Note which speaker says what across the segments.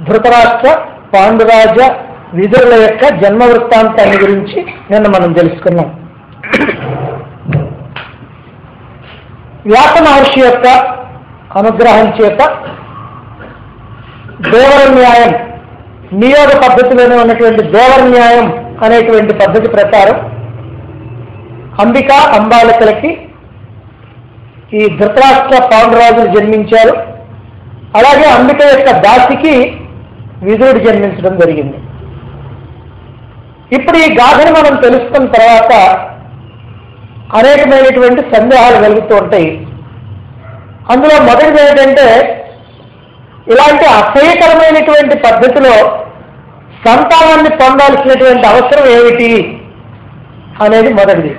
Speaker 1: ధృతరాష్ట్ర పాండురాజ విదురుల యొక్క జన్మ వృత్తాంతాన్ని గురించి నిన్న మనం తెలుసుకున్నాం వ్యాస మహర్షి యొక్క అనుగ్రహం చేత దేవర న్యాయం నియోగ పద్ధతిలోనే ఉన్నటువంటి దేవర న్యాయం అనేటువంటి పద్ధతి ప్రకారం అంబిక అంబాలికలకి ఈ ధృతరాష్ట్ర పాండురాజులు జన్మించారు అలాగే అంబిక యొక్క దాసికి విదురుడు జన్మించడం జరిగింది ఇప్పుడు ఈ గాథను మనం తెలుసుకున్న తర్వాత అనేకమైనటువంటి సందేహాలు కలుగుతూ ఉంటాయి అందులో మొదటిది ఏంటంటే ఇలాంటి అసహ్యకరమైనటువంటి పద్ధతిలో సంతానాన్ని పొందాల్సినటువంటి అవసరం ఏమిటి అనేది మొదటిది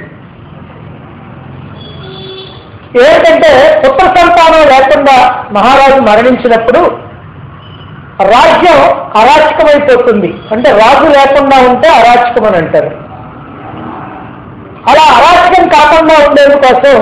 Speaker 1: ఏంటంటే పుత్ర సంతానం లేకుండా మహారాజు మరణించినప్పుడు రాజ్యం అరాచకమైపోతుంది అంటే రాజు లేకుండా ఉంటే అరాచకం అని అంటారు అలా అరాచకం కాకుండా ఉండేందుకోసం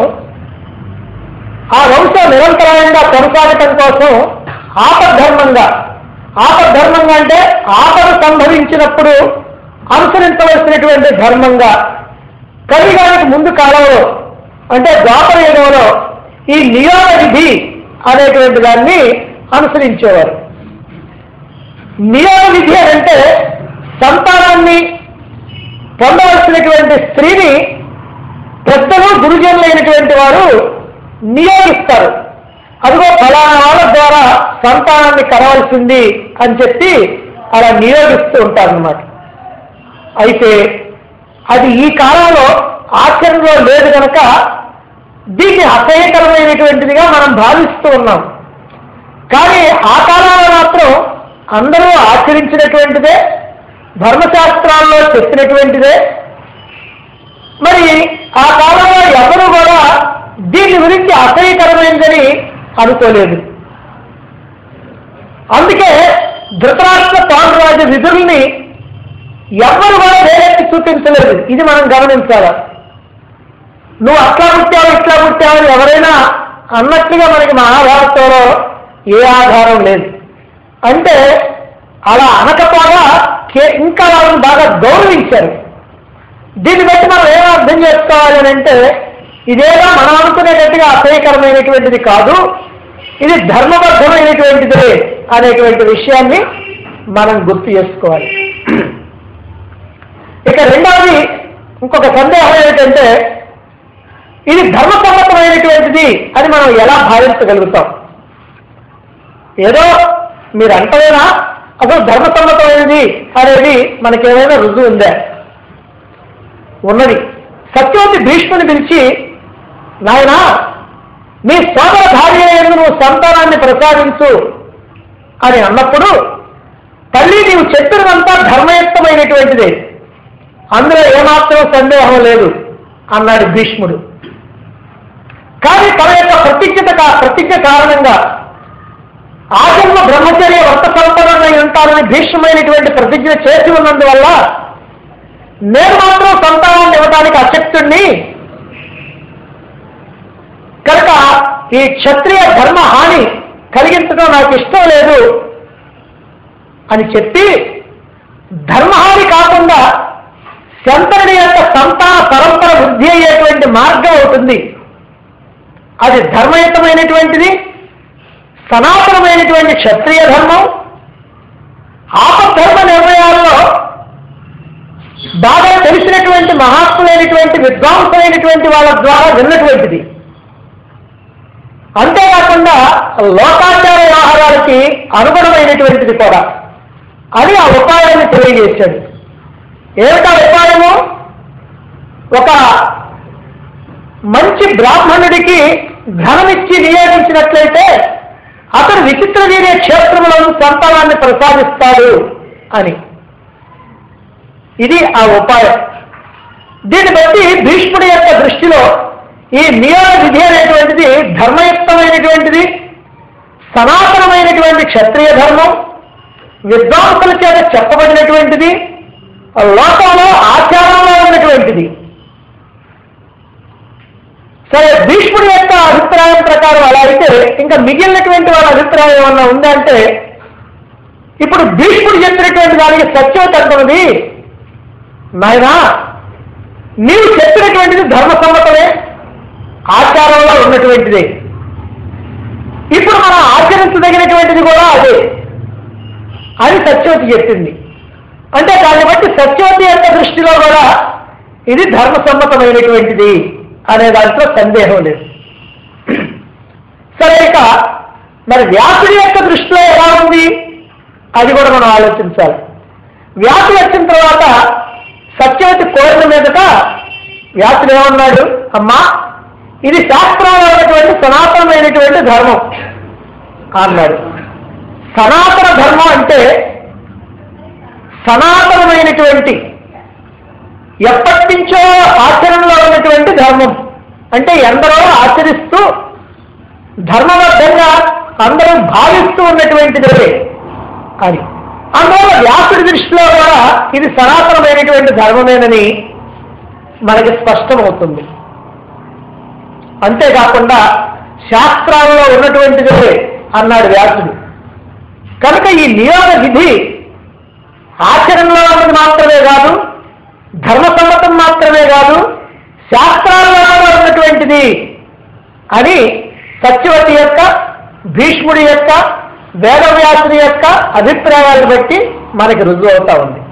Speaker 1: ఆ వంశం నిరంతరాయంగా కొనసాగటం కోసం ఆపద్ధర్మంగా ఆపద్ధర్మంగా అంటే ఆపద సంభవించినప్పుడు అనుసరించవలసినటువంటి ధర్మంగా కలిగానికి ముందు కాలంలో అంటే ద్వాపర యుగంలో ఈ నియోగ విధి అనేటువంటి దాన్ని అనుసరించేవారు నియోగ విధి అని అంటే సంతానాన్ని పొందవలసినటువంటి స్త్రీని పెద్దలు గురుజనులైనటువంటి వారు నియోగిస్తారు అదిగో ఫలానా వాళ్ళ ద్వారా సంతానాన్ని కలవాల్సింది అని చెప్పి అలా నియోగిస్తూ ఉంటారు అన్నమాట అయితే అది ఈ కాలంలో ఆచరణలో లేదు కనుక దీన్ని అసహ్యకరమైనటువంటిదిగా మనం భావిస్తూ ఉన్నాం కానీ ఆ కాలంలో మాత్రం అందరూ ఆచరించినటువంటిదే ధర్మశాస్త్రాల్లో చెప్పినటువంటిదే మరి ఆ కాలంలో ఎవరు కూడా దీని గురించి అసహ్యకరమైనదని అనుకోలేదు అందుకే ధృతరాష్ట్ర పాండురాజు విధుల్ని ఎవ్వరు కూడా వేరెత్తి చూపించలేదు ఇది మనం గమనించాలి నువ్వు అట్లా పుట్టావు ఇట్లా పుట్టావు అని ఎవరైనా అన్నట్లుగా మనకి మహాభారతంలో ఏ ఆధారం లేదు అంటే అలా అనకపోగా కే- ఇంకా వాళ్ళని బాగా గౌరవించారు దీన్ని బట్టి మనం ఏం అర్థం చేసుకోవాలి అని అంటే ఇదేదో మనం అనుకునేటట్టుగా అసహ్యకరమైనటువంటిది కాదు ఇది ధర్మబద్ధమైనటువంటిదే అనేటువంటి విషయాన్ని మనం గుర్తు చేసుకోవాలి ఇక రెండవది ఇంకొక సందేహం ఏమిటంటే ఇది ధర్మసమ్మతమైనటువంటిది అని మనం ఎలా భావించగలుగుతాం ఏదో మీరు అంటేనా అసలు ధర్మసమ్మతమైనది అనేది మనకేమైనా రుజువు ఉందా ఉన్నది సత్యవతి భీష్ముని పిలిచి నాయనా నీ సోదర భార్య ఎందు నువ్వు సంతానాన్ని ప్రసాదించు అని అన్నప్పుడు తల్లి నీవు చెప్పినదంతా ధర్మయుక్తమైనటువంటిదే అందులో ఏమాత్రం సందేహం లేదు అన్నాడు భీష్ముడు కానీ తన యొక్క ప్రతిజ్ఞత కా- ప్రతిజ్ఞ కారణంగా ఆజన్మ బ్రహ్మచర్య వ్రత సంపన్నమై ఉంటారని భీష్మైనటువంటి ప్రతిజ్ఞ చేసి ఉన్నందువల్ల నేను మాత్రం సంతానాన్ని ఇవ్వడానికి అశక్తుణ్ణి కనుక ఈ క్షత్రియ ధర్మ హాని కలిగించడం నాకు ఇష్టం లేదు అని చెప్పి ధర్మహాని కాకుండా శంకరుడి యొక్క సంతాన పరంపర వృద్ధి అయ్యేటువంటి మార్గం అవుతుంది అది ధర్మయుతమైనటువంటిది సనాతనమైనటువంటి క్షత్రియ ధర్మం ఆపద్ధర్మ నిర్ణయాల్లో బాగా తెలిసినటువంటి మహాత్ములైనటువంటి విద్వాంసులైనటువంటి వాళ్ళ ద్వారా విన్నటువంటిది అంతేకాకుండా లోకాచార వ్యవహారాలకి అనుగుణమైనటువంటిది కూడా అని ఆ ఉపాయాన్ని తెలియజేశాడు ఏమిటా ఉపాయము ఒక మంచి బ్రాహ్మణుడికి ధనమిచ్చి నియోగించినట్లయితే అతడు విచిత్ర వీరే క్షేత్రములను సంతానాన్ని ప్రసాదిస్తాడు అని ఇది ఆ ఉపాయం దీన్ని బట్టి భీష్ముడి యొక్క దృష్టిలో ఈ నియోగ విధి అనేటువంటిది ధర్మయుక్తమైనటువంటిది సనాతనమైనటువంటి క్షత్రియ ధర్మం విద్వాంసుల చేత చెప్పబడినటువంటిది లోకంలో ఆచారంలో ఉన్నటువంటిది సరే భీష్ముడి యొక్క అభిప్రాయం ప్రకారం అలా అయితే ఇంకా మిగిలినటువంటి వాళ్ళ అభిప్రాయం ఏమన్నా ఉందంటే ఇప్పుడు భీష్ముడు చెప్పినటువంటి దానికి సత్యవతి అంటున్నది నాయనా నీవు చెప్పినటువంటిది ధర్మసమ్మతమే ఆచారంలో ఉన్నటువంటిదే ఇప్పుడు మనం ఆచరించదగినటువంటిది కూడా అదే అని సత్యవతి చెప్పింది అంటే దాన్ని బట్టి సత్యవతి యొక్క దృష్టిలో కూడా ఇది ధర్మసమ్మతమైనటువంటిది అనే దాంట్లో సందేహం లేదు సరే ఇక మరి వ్యాసుడి యొక్క దృష్టిలో ఎలా ఉంది అది కూడా మనం ఆలోచించాలి వ్యాసుడు వచ్చిన తర్వాత సత్యవతి కోరిన మీదట వ్యాసుడు ఏమన్నాడు అమ్మా ఇది శాస్త్రంలో ఉన్నటువంటి సనాతనమైనటువంటి ధర్మం అన్నాడు సనాతన ధర్మం అంటే సనాతనమైనటువంటి ఎప్పటి నుంచో ఆచరణలో ఉన్నటువంటి ధర్మం అంటే ఎందరో ఆచరిస్తూ ధర్మబద్ధంగా అందరూ భావిస్తూ ఉన్నటువంటిదే అని అందువల్ల వ్యాసుడి దృష్టిలో కూడా ఇది సనాతనమైనటువంటి ధర్మమేనని మనకి స్పష్టమవుతుంది అంతేకాకుండా శాస్త్రాల్లో ఉన్నటువంటిదే అన్నాడు వ్యాసుడు కనుక ఈ నియోగ విధి ఆచరణలో ఉన్నది మాత్రమే కాదు ధర్మసమ్మతం మాత్రమే కాదు శాస్త్రాల్లో కూడా ఉన్నటువంటిది అని సత్యవతి యొక్క భీష్ముడి యొక్క వేదవ్యాసుని యొక్క అభిప్రాయాలు బట్టి మనకి రుజువు అవుతా ఉంది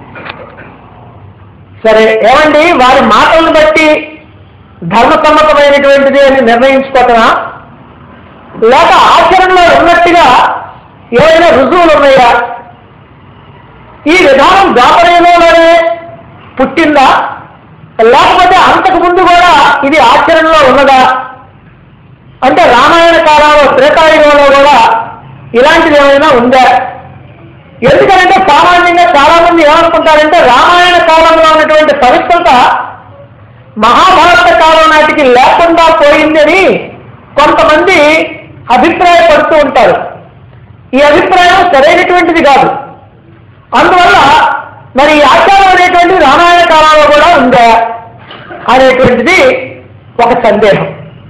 Speaker 1: సరే ఏమండి వారి మాటలను బట్టి ధర్మసమ్మతమైనటువంటిది అని నిర్ణయించుకోవటమా లేక ఆచరణలో ఉన్నట్టుగా ఏవైనా రుజువులు ఉన్నాయా ఈ విధానం ద్వాపరయుగంలోనే పుట్టిందా లేకపోతే అంతకు ముందు కూడా ఇది ఆచరణలో ఉన్నదా అంటే రామాయణ కాలంలో త్రేతాయుగంలో కూడా ఇలాంటిది ఏమైనా ఉందా ఎందుకంటే సామాన్యంగా చాలా మంది ఏమనుకుంటారంటే రామాయణ కాలంలో ఉన్నటువంటి పవిత్రత మహాభారత కాలం నాటికి లేకుండా పోయిందని కొంతమంది అభిప్రాయపడుతూ ఉంటారు ఈ అభిప్రాయం సరైనటువంటిది కాదు అందువల్ల మరి ఈ ఆచారం అనేటువంటిది రామాయణ కాలంలో కూడా ఉందా అనేటువంటిది ఒక సందేహం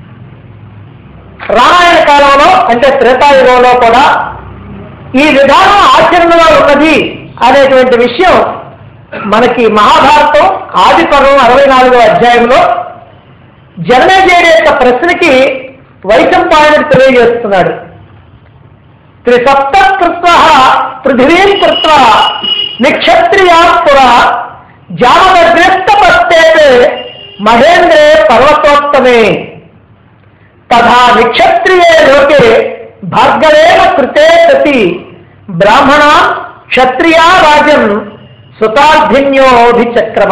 Speaker 1: రామాయణ కాలంలో అంటే త్రేతాయుగంలో కూడా ఈ విధానం ఆచరణలో ఉన్నది అనేటువంటి విషయం మనకి మహాభారతం ఆది పర్వం అరవై నాలుగో అధ్యాయంలో జనమేజయుడి యొక్క ప్రశ్నకి వైశంపాయనుడు తెలియజేస్తున్నాడు త్రిసప్త కృత్వ పృథివీం కృత్వ నిక్షత్రియా పుర జామగ్రస్తపత్తేతే మహేంద్రే పర్వతోత్తమే తథా నిక్షత్రియే లోకే భార్గవేన కృతే సతి బ్రాహ్మణ క్షత్రియా రాజన్ సుతార్థిన్యోభిచక్రమ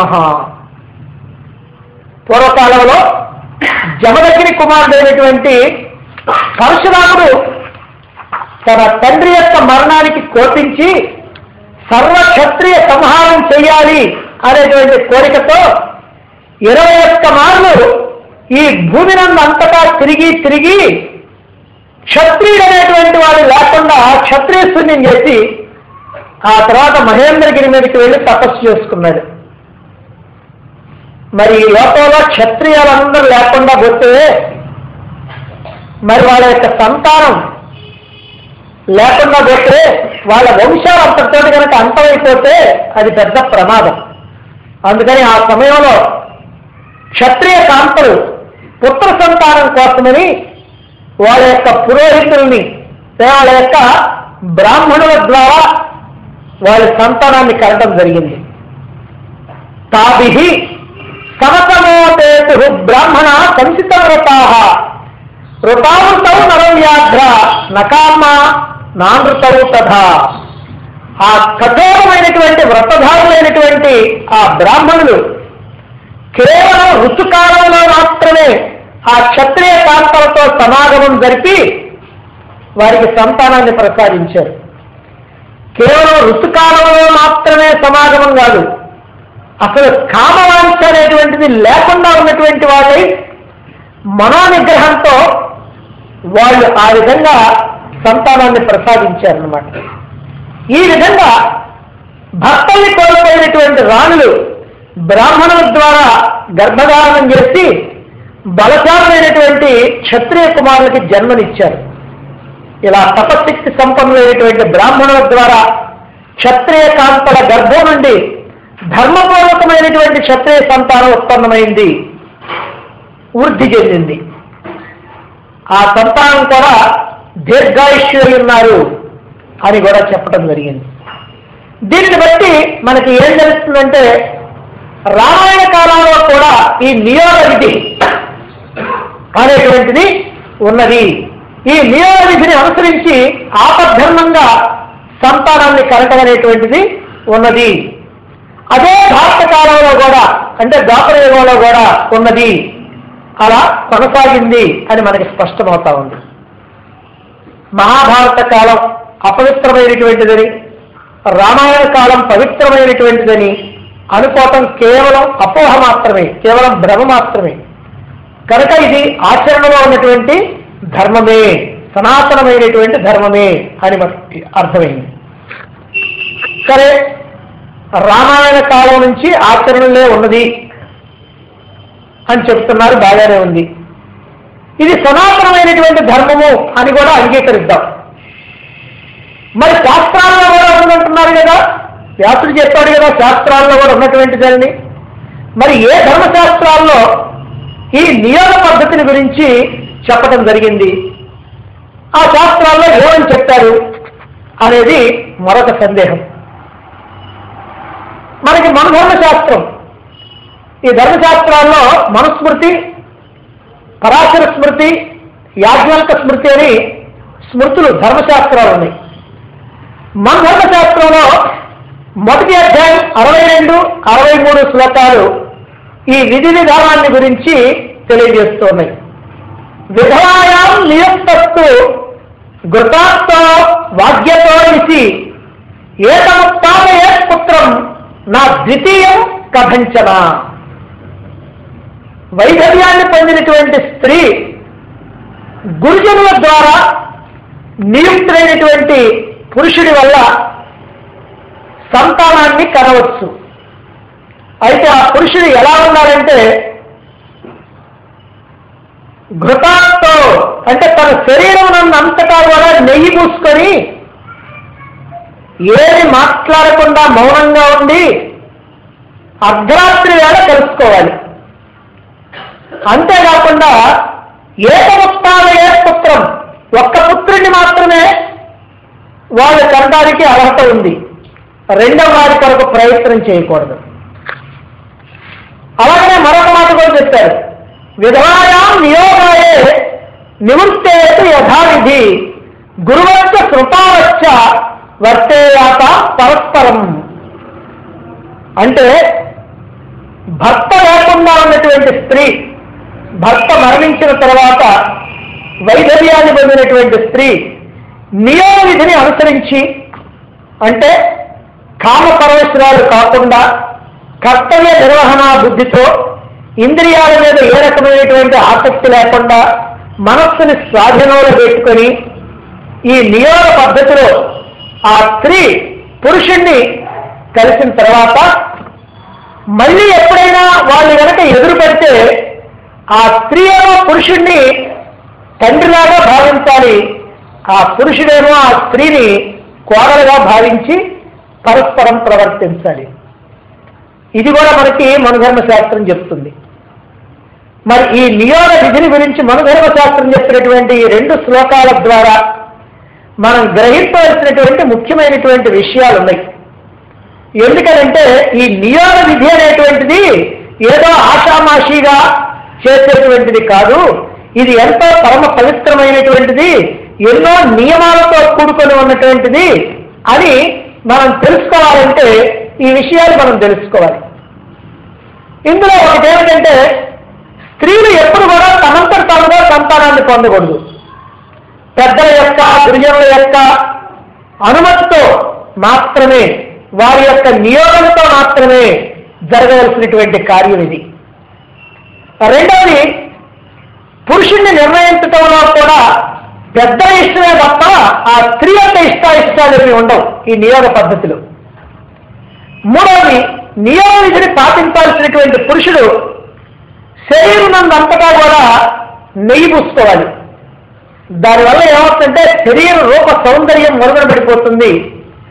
Speaker 1: పూర్వకాలంలో జమదగిరి కుమారుడైనటువంటి పరశురాముడు తన తండ్రి యొక్క మరణానికి కోపించి సర్వ క్షత్రియ సంహారం చేయాలి అనేటువంటి కోరికతో ఇరవై ఒక్క మార్లు ఈ భూమి నందు అంతటా తిరిగి తిరిగి క్షత్రియుడు అనేటువంటి వాడు లేకుండా క్షత్రియ శూన్యం చేసి ఆ తర్వాత మహేంద్రగిరి మీదకి వెళ్ళి తపస్సు చేసుకున్నాడు మరి ఈ లోకంలో క్షత్రియులందరూ లేకుండా పోతే మరి వాళ్ళ యొక్క సంతానం లేకుండా పోతే వాళ్ళ వంశాలు అంతటితో కనుక అంతమైపోతే అది పెద్ద ప్రమాదం అందుకని ఆ సమయంలో క్షత్రియ కాంతలు పుత్ర సంతానం కోసమని వాళ్ళ యొక్క పురోహితుల్ని వాళ్ళ యొక్క బ్రాహ్మణుల ద్వారా వాళ్ళ సంతానాన్ని కరటం జరిగింది తాభి సమతమోపేతు బ్రాహ్మణ సంసిత వ్రతా వృతావృతౌ నరవ్యాఘ్ర నకామ నానృతౌ తథా ఆ కఠోరమైనటువంటి వ్రతధారులైనటువంటి ఆ బ్రాహ్మణులు కేవలం ఋతుకాలంలో మాత్రమే ఆ క్షత్రియ కాంతలతో సమాగమం జరిపి వారికి సంతానాన్ని ప్రసాదించారు కేవలం ఋతుకాలంలో మాత్రమే సమాగమం కాదు అసలు కామవాంఛ అనేటువంటిది లేకుండా ఉన్నటువంటి వాళ్ళై మనోనిగ్రహంతో వాళ్ళు ఆ విధంగా సంతానాన్ని ప్రసాదించారన్నమాట ఈ విధంగా భర్తల్ని కోల్పోయినటువంటి రాణులు బ్రాహ్మణుల ద్వారా గర్భధారణం చేసి బలశాలమైనటువంటి క్షత్రియ కుమారులకి జన్మనిచ్చారు ఇలా తపశక్తి సంపన్నులైనటువంటి బ్రాహ్మణుల ద్వారా క్షత్రియ కాంతల గర్భం నుండి ధర్మపూర్వకమైనటువంటి క్షత్రియ సంతానం ఉత్పన్నమైంది వృద్ధి చెందింది ఆ సంతానం కూడా దీర్ఘాయుష్యులు ఉన్నారు అని కూడా చెప్పడం జరిగింది దీనిని బట్టి మనకి ఏం తెలుస్తుందంటే రామాయణ కాలంలో కూడా ఈ నియోగ విధి అనేటువంటిది ఉన్నది ఈ నియోగ విధిని అనుసరించి ఆపద్ధర్మంగా సంతానాన్ని కలటం అనేటువంటిది ఉన్నది అదే భారత కాలంలో కూడా అంటే ద్వాపర యుగంలో కూడా ఉన్నది అలా కొనసాగింది అని మనకి స్పష్టమవుతా ఉంది మహాభారత కాలం అపవిత్రమైనటువంటిదని రామాయణ కాలం పవిత్రమైనటువంటిదని అనుకోవటం కేవలం అపోహ మాత్రమే కేవలం భ్రమ మాత్రమే కనుక ఇది ఆచరణలో ఉన్నటువంటి ధర్మమే సనాతనమైనటువంటి ధర్మమే అని మనకి అర్థమైంది సరే రామాయణ కాలం నుంచి ఆచరణలే ఉన్నది అని చెప్తున్నారు బాగానే ఉంది ఇది సనాతనమైనటువంటి ధర్మము అని కూడా అంగీకరిద్దాం మరి శాస్త్రాల్లో కూడా ఉందంటున్నారు కదా వ్యాసుడు చెప్పాడు కదా శాస్త్రాల్లో కూడా ఉన్నటువంటిదని మరి ఏ ధర్మశాస్త్రాల్లో ఈ నియోగ పద్ధతిని గురించి చెప్పడం జరిగింది ఆ శాస్త్రాల్లో ఏమని చెప్పారు అనేది మరొక సందేహం మనకి మన ధర్మశాస్త్రం ఈ ధర్మశాస్త్రాల్లో మనుస్మృతి పరాశర స్మృతి యాజ్ఞాల్క స్మృతి అని స్మృతులు ధర్మశాస్త్రాలు ఉన్నాయి మన ధర్మశాస్త్రంలో మొదటి అధ్యాయం అరవై రెండు అరవై మూడు శ్లోకాలు ఈ విధి విధానాన్ని గురించి తెలియజేస్తున్నాయి విధవాయాం నియుక్తస్తు గృతాస్తో వాగ్యతో ఇసి ఏతముత్పాదయే పుత్రం నా ద్వితీయం కథంచన వైధవ్యాన్ని పొందినటువంటి స్త్రీ గురుజనుల ద్వారా నియుక్తులైనటువంటి పురుషుడి వల్ల సంతానాన్ని కనవచ్చు అయితే ఆ పురుషుడు ఎలా ఉన్నాడంటే ఘృతాంతో అంటే తన శరీరం అంతటా కూడా నెయ్యి పూసుకొని ఏది మాట్లాడకుండా మౌనంగా ఉండి అర్ధరాత్రి వేళ కలుసుకోవాలి అంతేకాకుండా ఏకముత్తాలయే పుత్రం ఒక్క పుత్రుడిని మాత్రమే వాళ్ళు కనడానికి అర్హత ఉంది రెండవ వారి కొరకు ప్రయత్నం చేయకూడదు అలాగనే మరొక మాట కూడా చెప్పారు విధవాయాం నియోగాయే నివృత్తేతు యథావిధి గురువచ్చ కృపావచ్చ వర్తేయాత పరస్పరం అంటే భర్త లేకుండా ఉన్నటువంటి స్త్రీ భర్త మరణించిన తర్వాత వైధవ్యాన్ని పొందినటువంటి స్త్రీ నియమ విధిని అనుసరించి అంటే కామ పరమేశ్వరాలు కాకుండా కర్తవ్య నిర్వహణ బుద్ధితో ఇంద్రియాల మీద ఏ రకమైనటువంటి ఆసక్తి లేకుండా మనస్సుని స్వాధీనంలో పెట్టుకొని ఈ నియోగ పద్ధతిలో ఆ స్త్రీ పురుషుణ్ణి కలిసిన తర్వాత మళ్ళీ ఎప్పుడైనా వాళ్ళు కనుక ఎదురు పెడితే ఆ స్త్రీ ఏమో పురుషుణ్ణి తండ్రిలాగా భావించాలి ఆ పురుషుడేమో ఆ స్త్రీని కోడలుగా భావించి పరస్పరం ప్రవర్తించాలి ఇది కూడా మనకి మనుధర్మ శాస్త్రం చెప్తుంది మరి ఈ నియోగ విధిని గురించి మనుధర్మ శాస్త్రం చెప్పినటువంటి ఈ రెండు శ్లోకాల ద్వారా మనం గ్రహించవలసినటువంటి ముఖ్యమైనటువంటి విషయాలు ఉన్నాయి ఎందుకనంటే ఈ నియోగ విధి అనేటువంటిది ఏదో ఆషామాషిగా చేసేటువంటిది కాదు ఇది ఎంతో పరమ పవిత్రమైనటువంటిది ఎన్నో నియమాలతో కూడుకొని ఉన్నటువంటిది అని మనం తెలుసుకోవాలంటే ఈ విషయాలు మనం తెలుసుకోవాలి ఇందులో ఒకటి ఏమిటంటే స్త్రీలు ఎప్పుడు కూడా తమంతట తాముగా సంతానాన్ని పొందకూడదు పెద్దల యొక్క గురుజనుల యొక్క అనుమతితో మాత్రమే వారి యొక్క నియోగంతో మాత్రమే జరగవలసినటువంటి కార్యం ఇది రెండవది పురుషుణ్ణి నిర్ణయించటంలో కూడా పెద్దల ఇష్టమే తప్ప ఆ స్త్రీ యొక్క ఇష్టాయిష్టాలు ఏమి ఉండవు ఈ నియోగ పద్ధతిలో మూడవది నియోగ విధిని పాటించాల్సినటువంటి పురుషుడు శరీరం అంతటా కూడా నెయ్యి పూసుకోవాలి దానివల్ల ఏమవుతుందంటే శరీర రూప సౌందర్యం మరుగున పడిపోతుంది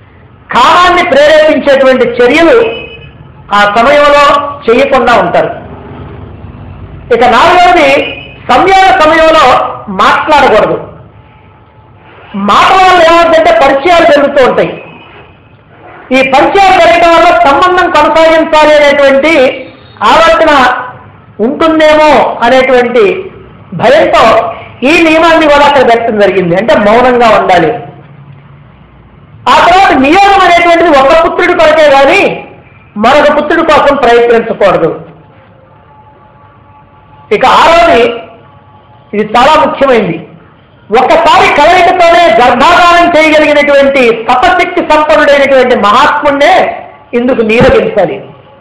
Speaker 1: కామాన్ని ప్రేరేపించేటువంటి చర్యలు ఆ సమయంలో చేయకుండా ఉంటారు ఇక నాలుగవది సంయోగ సమయంలో మాట్లాడకూడదు మాటల వల్ల ఏమవుతుందంటే పరిచయాలు జరుగుతూ ఉంటాయి ఈ పరిచయాలు జరగడం వల్ల సంబంధం కొనసాగించాలి అనేటువంటి ఆలోచన ఉంటుందేమో అనేటువంటి భయంతో ఈ నియమాన్ని కూడా అక్కడ పెట్టడం జరిగింది అంటే మౌనంగా ఉండాలి ఆ తర్వాత నియోగం అనేటువంటిది ఒక పుత్రుడి కొరకే కానీ మరొక పుత్రుడి కోసం ప్రయత్నించకూడదు ఇక ఆరోది ఇది చాలా ముఖ్యమైనది ఒక్కసారి కలయికతోనే గర్భాధానం చేయగలిగినటువంటి తపశక్తి సంపన్నుడైనటువంటి మహాత్ముడినే ఇందుకు నీరగించాలి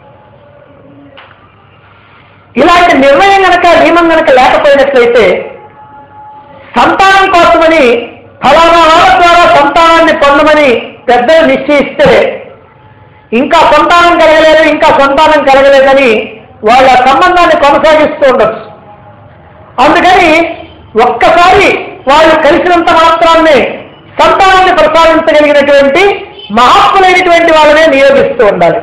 Speaker 1: ఇలాంటి నిర్ణయం గనక నియమం గనక లేకపోయినట్లయితే సంతానం కోసమని ఫలానా వాళ్ళ ద్వారా సంతానాన్ని పొందమని పెద్దలు నిశ్చయిస్తే ఇంకా సంతానం కలగలేదు ఇంకా సంతానం కలగలేదని వాళ్ళ సంబంధాన్ని కొనసాగిస్తూ ఉండొచ్చు అందుకని ఒక్కసారి వాళ్ళు కలిసినంత మాత్రాన్నే సంతానాన్ని ప్రసాదించగలిగినటువంటి మహాత్ములైనటువంటి వాళ్ళనే నియోగిస్తూ ఉండాలి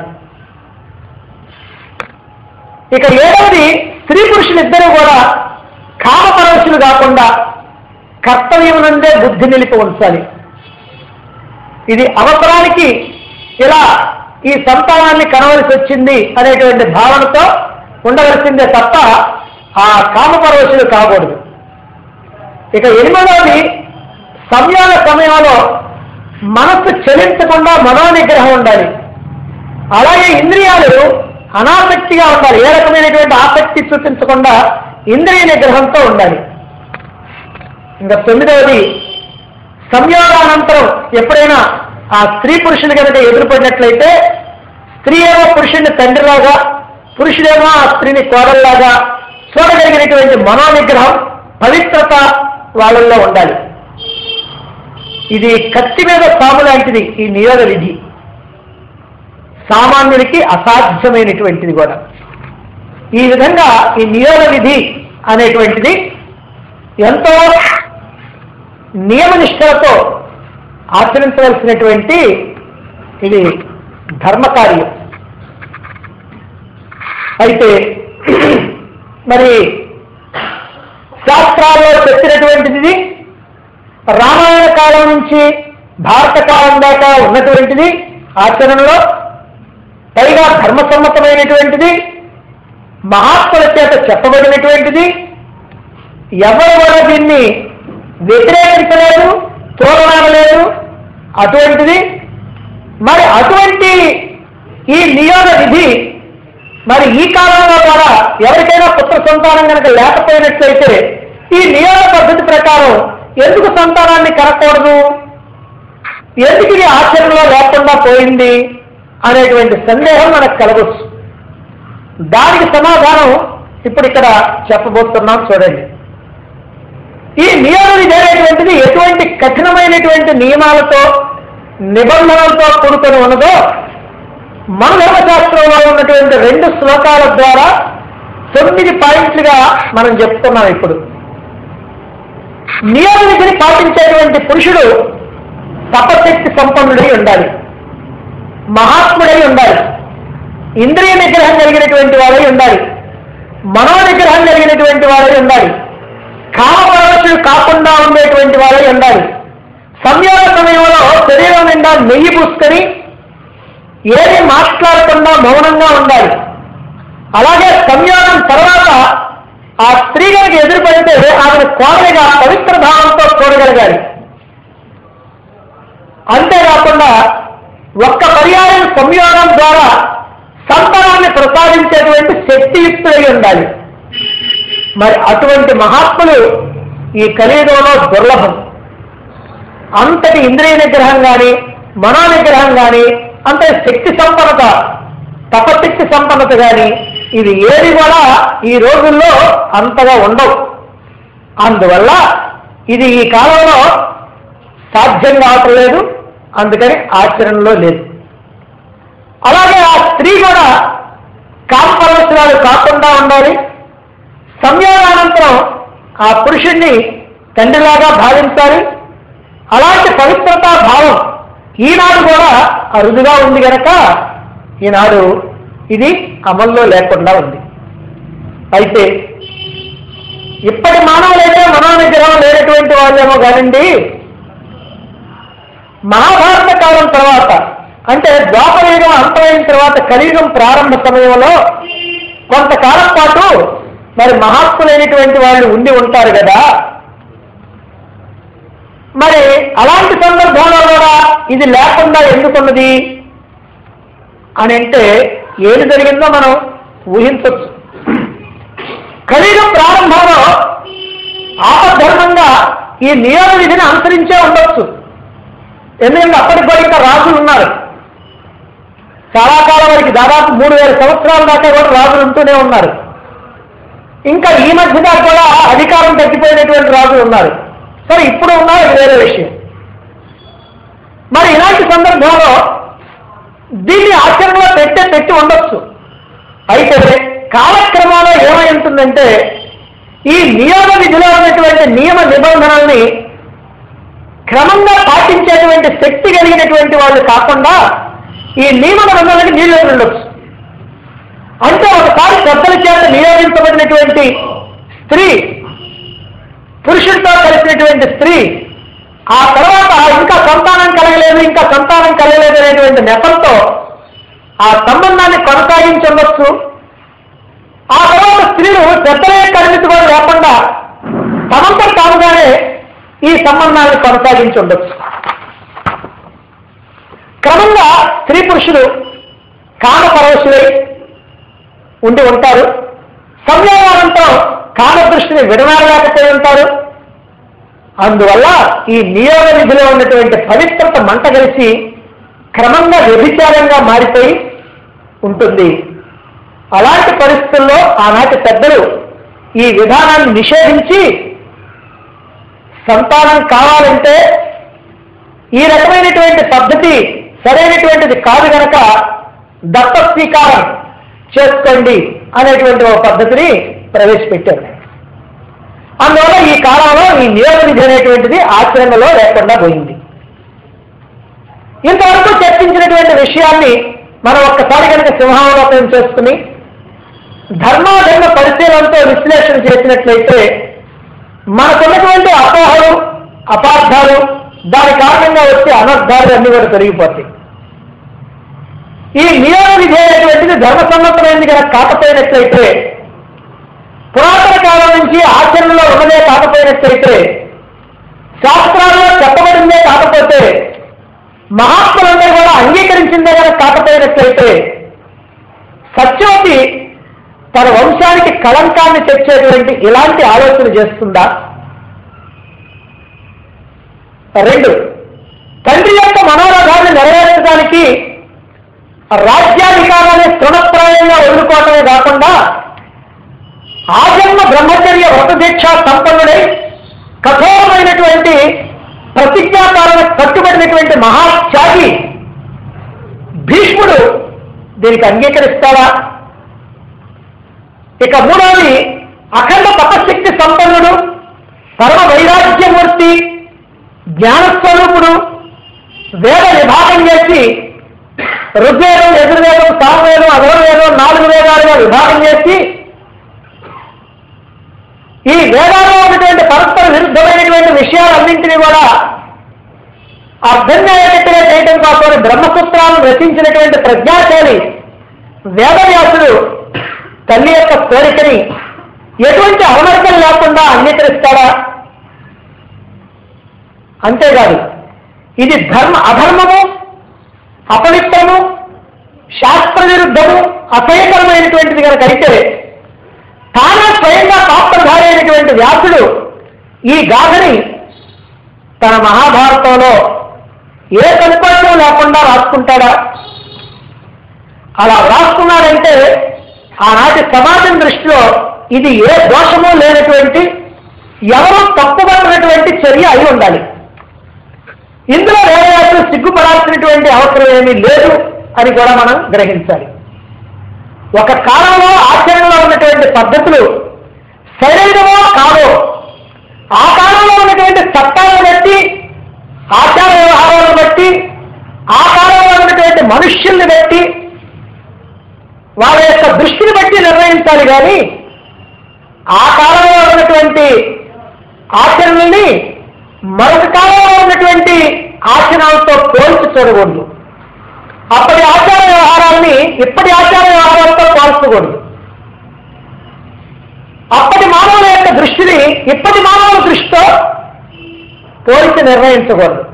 Speaker 1: ఇక ఏడవది స్త్రీ పురుషులిద్దరూ కూడా కామపరవశులు కాకుండా కర్తవ్యం నుండే బుద్ధి నిలిపి ఉంచాలి ఇది అవసరానికి ఇలా ఈ సంతానాన్ని కనవలసి వచ్చింది అనేటువంటి భావనతో ఉండవలసిందే తప్ప ఆ కామపరవశులు కాకూడదు ఇక ఎనిమిదవది సంయోగ సమయంలో మనస్సు చలించకుండా మనోనిగ్రహం ఉండాలి అలాగే ఇంద్రియాలు అనాసక్తిగా ఉండాలి ఏ రకమైనటువంటి ఆసక్తి చూపించకుండా ఇంద్రియ నిగ్రహంతో ఉండాలి ఇంకా తొమ్మిదవది సంయోగానంతరం ఎప్పుడైనా ఆ స్త్రీ పురుషులు కనుక ఎదురుపడినట్లయితే స్త్రీ ఏమో పురుషుడిని తండ్రిలాగా పురుషుడేమో ఆ స్త్రీని కోడల్లాగా చూడగలిగినటువంటి మనోనిగ్రహం పవిత్రత వాళ్ళల్లో ఉండాలి ఇది కత్తి మీద సాము లాంటిది ఈ నియోగ విధి సామాన్యుడికి అసాధ్యమైనటువంటిది కూడా ఈ విధంగా ఈ నియోగ విధి అనేటువంటిది ఎంతో నియమనిష్టలతో ఆచరించవలసినటువంటి ఇది ధర్మకార్యం అయితే మరి శాస్త్రాల్లో చెప్పినటువంటిది ఇది రామాయణ కాలం నుంచి భారత కాలం దాకా ఉన్నటువంటిది ఆచరణలో పైగా ధర్మసమ్మతమైనటువంటిది మహాత్ముల చేత చెప్పబడినటువంటిది ఎవరు కూడా దీన్ని వ్యతిరేకించలేదు తోలనాడలేదు అటువంటిది మరి అటువంటి ఈ నియోగ విధి మరి ఈ కాలంలో కూడా ఎవరికైనా పుత్ర సంతానం కనుక లేకపోయినట్లయితే ఈ నియోగ పద్ధతి ప్రకారం ఎందుకు సంతానాన్ని కనకూడదు ఎందుకు ఇది ఆచరణలో లేకుండా పోయింది అనేటువంటి సందేహం మనకు కలగొచ్చు దానికి సమాధానం ఇప్పుడు ఇక్కడ చెప్పబోతున్నాం చూడండి ఈ నియమం అనేటువంటిది ఎటువంటి కఠినమైనటువంటి నియమాలతో నిబంధనలతో కూడుకొని ఉన్నదో మన ధర్మశాస్త్రంలో ఉన్నటువంటి రెండు శ్లోకాల ద్వారా తొమ్మిది పాయింట్లుగా మనం చెప్తున్నాం ఇప్పుడు నియమ విధిని పాటించేటువంటి పురుషుడు తపశక్తి సంపన్నుడై ఉండాలి మహాత్ముడై ఉండాలి ఇంద్రియ నిగ్రహం కలిగినటువంటి వాడై ఉండాలి మనో నిగ్రహం కలిగినటువంటి వాడై ఉండాలి కామపరవశుడు కాకుండా ఉండేటువంటి వాడై ఉండాలి సంయోగ సమయంలో శరీరం నిండా నెయ్యి పూసుకొని ఏది మాట్లాడకుండా మౌనంగా ఉండాలి అలాగే సంయోగం తర్వాత ఆ స్త్రీ కనుక ఎదురుపడితే ఆమెను కోడలిగా పవిత్ర భావంతో చూడగలగాలి అంతేకాకుండా ఒక్క పర్యాయం సంయోగం ద్వారా సంతానాన్ని ప్రసాదించేటువంటి శక్తియుక్తులై ఉండాలి మరి అటువంటి మహాత్ములు ఈ కలియుగంలో దుర్లభం అంతటి ఇంద్రియ నిగ్రహం కానీ మనో నిగ్రహం కానీ అంతటి శక్తి సంపన్నత తపశక్తి సంపన్నత కానీ ఇది ఏది కూడా ఈ రోజుల్లో అంతగా ఉండవు అందువల్ల ఇది ఈ కాలంలో సాధ్యం కావటం లేదు అందుకని ఆచరణలో లేదు అలాగే ఆ స్త్రీ కూడా కామపరవశురాలు కాకుండా ఉండాలి సంయోగానంతరం ఆ పురుషుణ్ణి తండ్రిలాగా భావించాలి అలాంటి పవిత్రతా భావం ఈనాడు కూడా అరుదుగా ఉంది గనక ఈనాడు ఇది అమల్లో లేకుండా ఉంది అయితే ఇప్పటి మానవులైతే మనోనిగ్రహం లేనటువంటి వాళ్ళేమో కానండి మహాభారత కాలం తర్వాత అంటే ద్వాపరయుగం అంతమైన తర్వాత కలియుగం ప్రారంభ సమయంలో కొంతకాలం పాటు మరి మహాత్ములైనటువంటి వాళ్ళు ఉండి ఉంటారు కదా మరి అలాంటి సందర్భంలో కూడా ఇది లేకుండా ఎందుకున్నది అని అంటే ఏది జరిగిందో మనం ఊహించవచ్చు కలియుగం ప్రారంభంలో ఆపద్ధర్మంగా ఈ నియమ విధిని అనుసరించే ఉండొచ్చు ఎందుకంటే అప్పటికి కూడా ఇంకా రాజులు ఉన్నారు చాలా కాలం వరకు దాదాపు మూడు వేల సంవత్సరాల దాకా కూడా రాజులు ఉంటూనే ఉన్నారు ఇంకా ఈ మధ్య దాకా కూడా అధికారం తగ్గిపోయినటువంటి రాజులు ఉన్నారు సరే ఇప్పుడు ఉన్నారు అది వేరే విషయం మరి ఇలాంటి సందర్భంలో దీన్ని ఆచరణలో పెట్టే పెట్టి ఉండొచ్చు అయితే కాలక్రమంలో ఏమై ఉంటుందంటే ఈ నియమ విధిలో ఉన్నటువంటి నియమ నిబంధనల్ని క్రమంగా పాటించేటువంటి శక్తి కలిగినటువంటి వాళ్ళు కాకుండా ఈ నియమ నిబంధనలకి నీళ్ళు ఉండొచ్చు అంటే ఒకసారి పెద్దల చేత నియోగించబడినటువంటి స్త్రీ పురుషుడితో కలిసినటువంటి స్త్రీ ఆ తర్వాత ఇంకా సంతానం కలగలేదు ఇంకా సంతానం కలగలేదు అనేటువంటి నెపంతో ఆ సంబంధాన్ని కొనసాగించవచ్చు ఆ తర్వాత స్త్రీలు పెద్దల యొక్క అనుమతి కూడా లేకుండా తమంతా తాముగానే ఈ సంబంధాన్ని కొనసాగించుండొచ్చు క్రమంగా స్త్రీ పురుషులు కామపరవశులై ఉండి ఉంటారు సంయోగానంతో కామదృష్టిని విడనాడలేకపోయి ఉంటారు అందువల్ల ఈ నియోగ విధిలో ఉన్నటువంటి పవిత్రత మంట కలిసి క్రమంగా వ్యభిచారంగా మారిపోయి ఉంటుంది అలాంటి పరిస్థితుల్లో ఆనాటి పెద్దలు ఈ విధానాన్ని నిషేధించి సంతానం కావాలంటే ఈ రకమైనటువంటి పద్ధతి సరైనటువంటిది కాదు గనక దత్త స్వీకారం చేసుకోండి అనేటువంటి ఒక పద్ధతిని ప్రవేశపెట్టారు అందువల్ల ఈ కాలంలో ఈ నియమ విధి అనేటువంటిది ఆచరణలో లేకుండా పోయింది ఇంతవరకు చర్చించినటువంటి విషయాన్ని మనం ఒక్కసారి కనుక సింహావలోకనం చేసుకుని ధర్మాధర్మ పరిశీలనతో విశ్లేషణ చేసినట్లయితే మనకున్నటువంటి అపోహలు అపార్థాలు దాని కారణంగా వచ్చే అనర్థాలు అన్ని కూడా పెరిగిపోతాయి ఈ నియమ విధి అనేటువంటిది ధర్మసమ్మతమైంది కనుక కాకపోయినట్లయితే పురాతన కాలం నుంచి ఆచరణలో ఉన్నదే కాకపోయినట్లయితే శాస్త్రాల్లో చెప్పబడిందే కాకపోతే మహాత్ములందరూ కూడా అంగీకరించిందే కనుక కాకపోయినట్లయితే సత్యవతి తన వంశానికి కళంకాన్ని తెచ్చేటువంటి ఇలాంటి ఆలోచన చేస్తుందా రెండు తండ్రి యొక్క మనోరథాన్ని నెరవేర్చడానికి రాజ్యాధికారాన్ని తృణప్రాయంగా వదులుకోవటమే కాకుండా ఆజన్మ బ్రహ్మచర్య వ్రతదీక్ష సంపన్నుడై కఠోరమైనటువంటి ప్రతిజ్ఞాకాలను కట్టుబడినటువంటి మహాత్యాగి భీష్ముడు దీనికి అంగీకరిస్తాడా ఇక మూడవది అఖండ తపశక్తి సంపన్నుడు పరమ వైరాగ్యమూర్తి జ్ఞానస్వరూపుడు వేద విభాగం చేసి ఋగ్వేదం యజుర్వేదం సామవేదం అధర్వేదం నాలుగు వేదాలుగా విభాగం చేసి ఈ వేదాల్లో ఉన్నటువంటి పరస్పర విరుద్ధమైనటువంటి విషయాలన్నింటినీ కూడా అర్థంగా అయ్యేటట్టుగా చేయడం కోసం బ్రహ్మసూత్రాలను రచించినటువంటి ప్రజ్ఞాశాలి వేదవ్యాసుడు తల్లి యొక్క కోరికని ఎటువంటి అమరికలు లేకుండా అంగీకరిస్తాడా అంతేకాదు ఇది ధర్మ అధర్మము అపవిత్రము శాస్త్ర విరుద్ధము అసహ్యకరమైనటువంటిది కనుక అయితే తానే స్వయంగా పాత్రధారి అయినటువంటి వ్యాసుడు ఈ గాథని తన మహాభారతంలో ఏ సంకోచం లేకుండా రాసుకుంటాడా అలా రాసుకున్నాడంటే ఆనాటి సమాజం దృష్టిలో ఇది ఏ దోషము లేనటువంటి ఎవరో తప్పుపట్టినటువంటి చర్య అయి ఉండాలి ఇందులో వేరే సిగ్గుపడాల్సినటువంటి అవసరం ఏమీ లేదు అని కూడా మనం గ్రహించాలి ఒక కాలంలో ఆచరణలో ఉన్నటువంటి పద్ధతులు సరైనవో కాదో ఆ కాలంలో ఉన్నటువంటి చట్టాలను బట్టి ఆచార వ్యవహారాలను బట్టి మనుష్యుల్ని బట్టి వాళ్ళ యొక్క దృష్టిని బట్టి నిర్ణయించాలి కానీ ఆ కాలంలో ఉన్నటువంటి ఆచరణల్ని మరొక కాలంలో ఉన్నటువంటి ఆచరణలతో పోల్చి చూడకూడదు అప్పటి ఆచార వ్యవహారాన్ని ఇప్పటి ఆచార వ్యవహారాలతో పోల్చకూడదు అప్పటి మానవుల యొక్క దృష్టిని ఇప్పటి మానవుల దృష్టితో పోల్చి నిర్ణయించకూడదు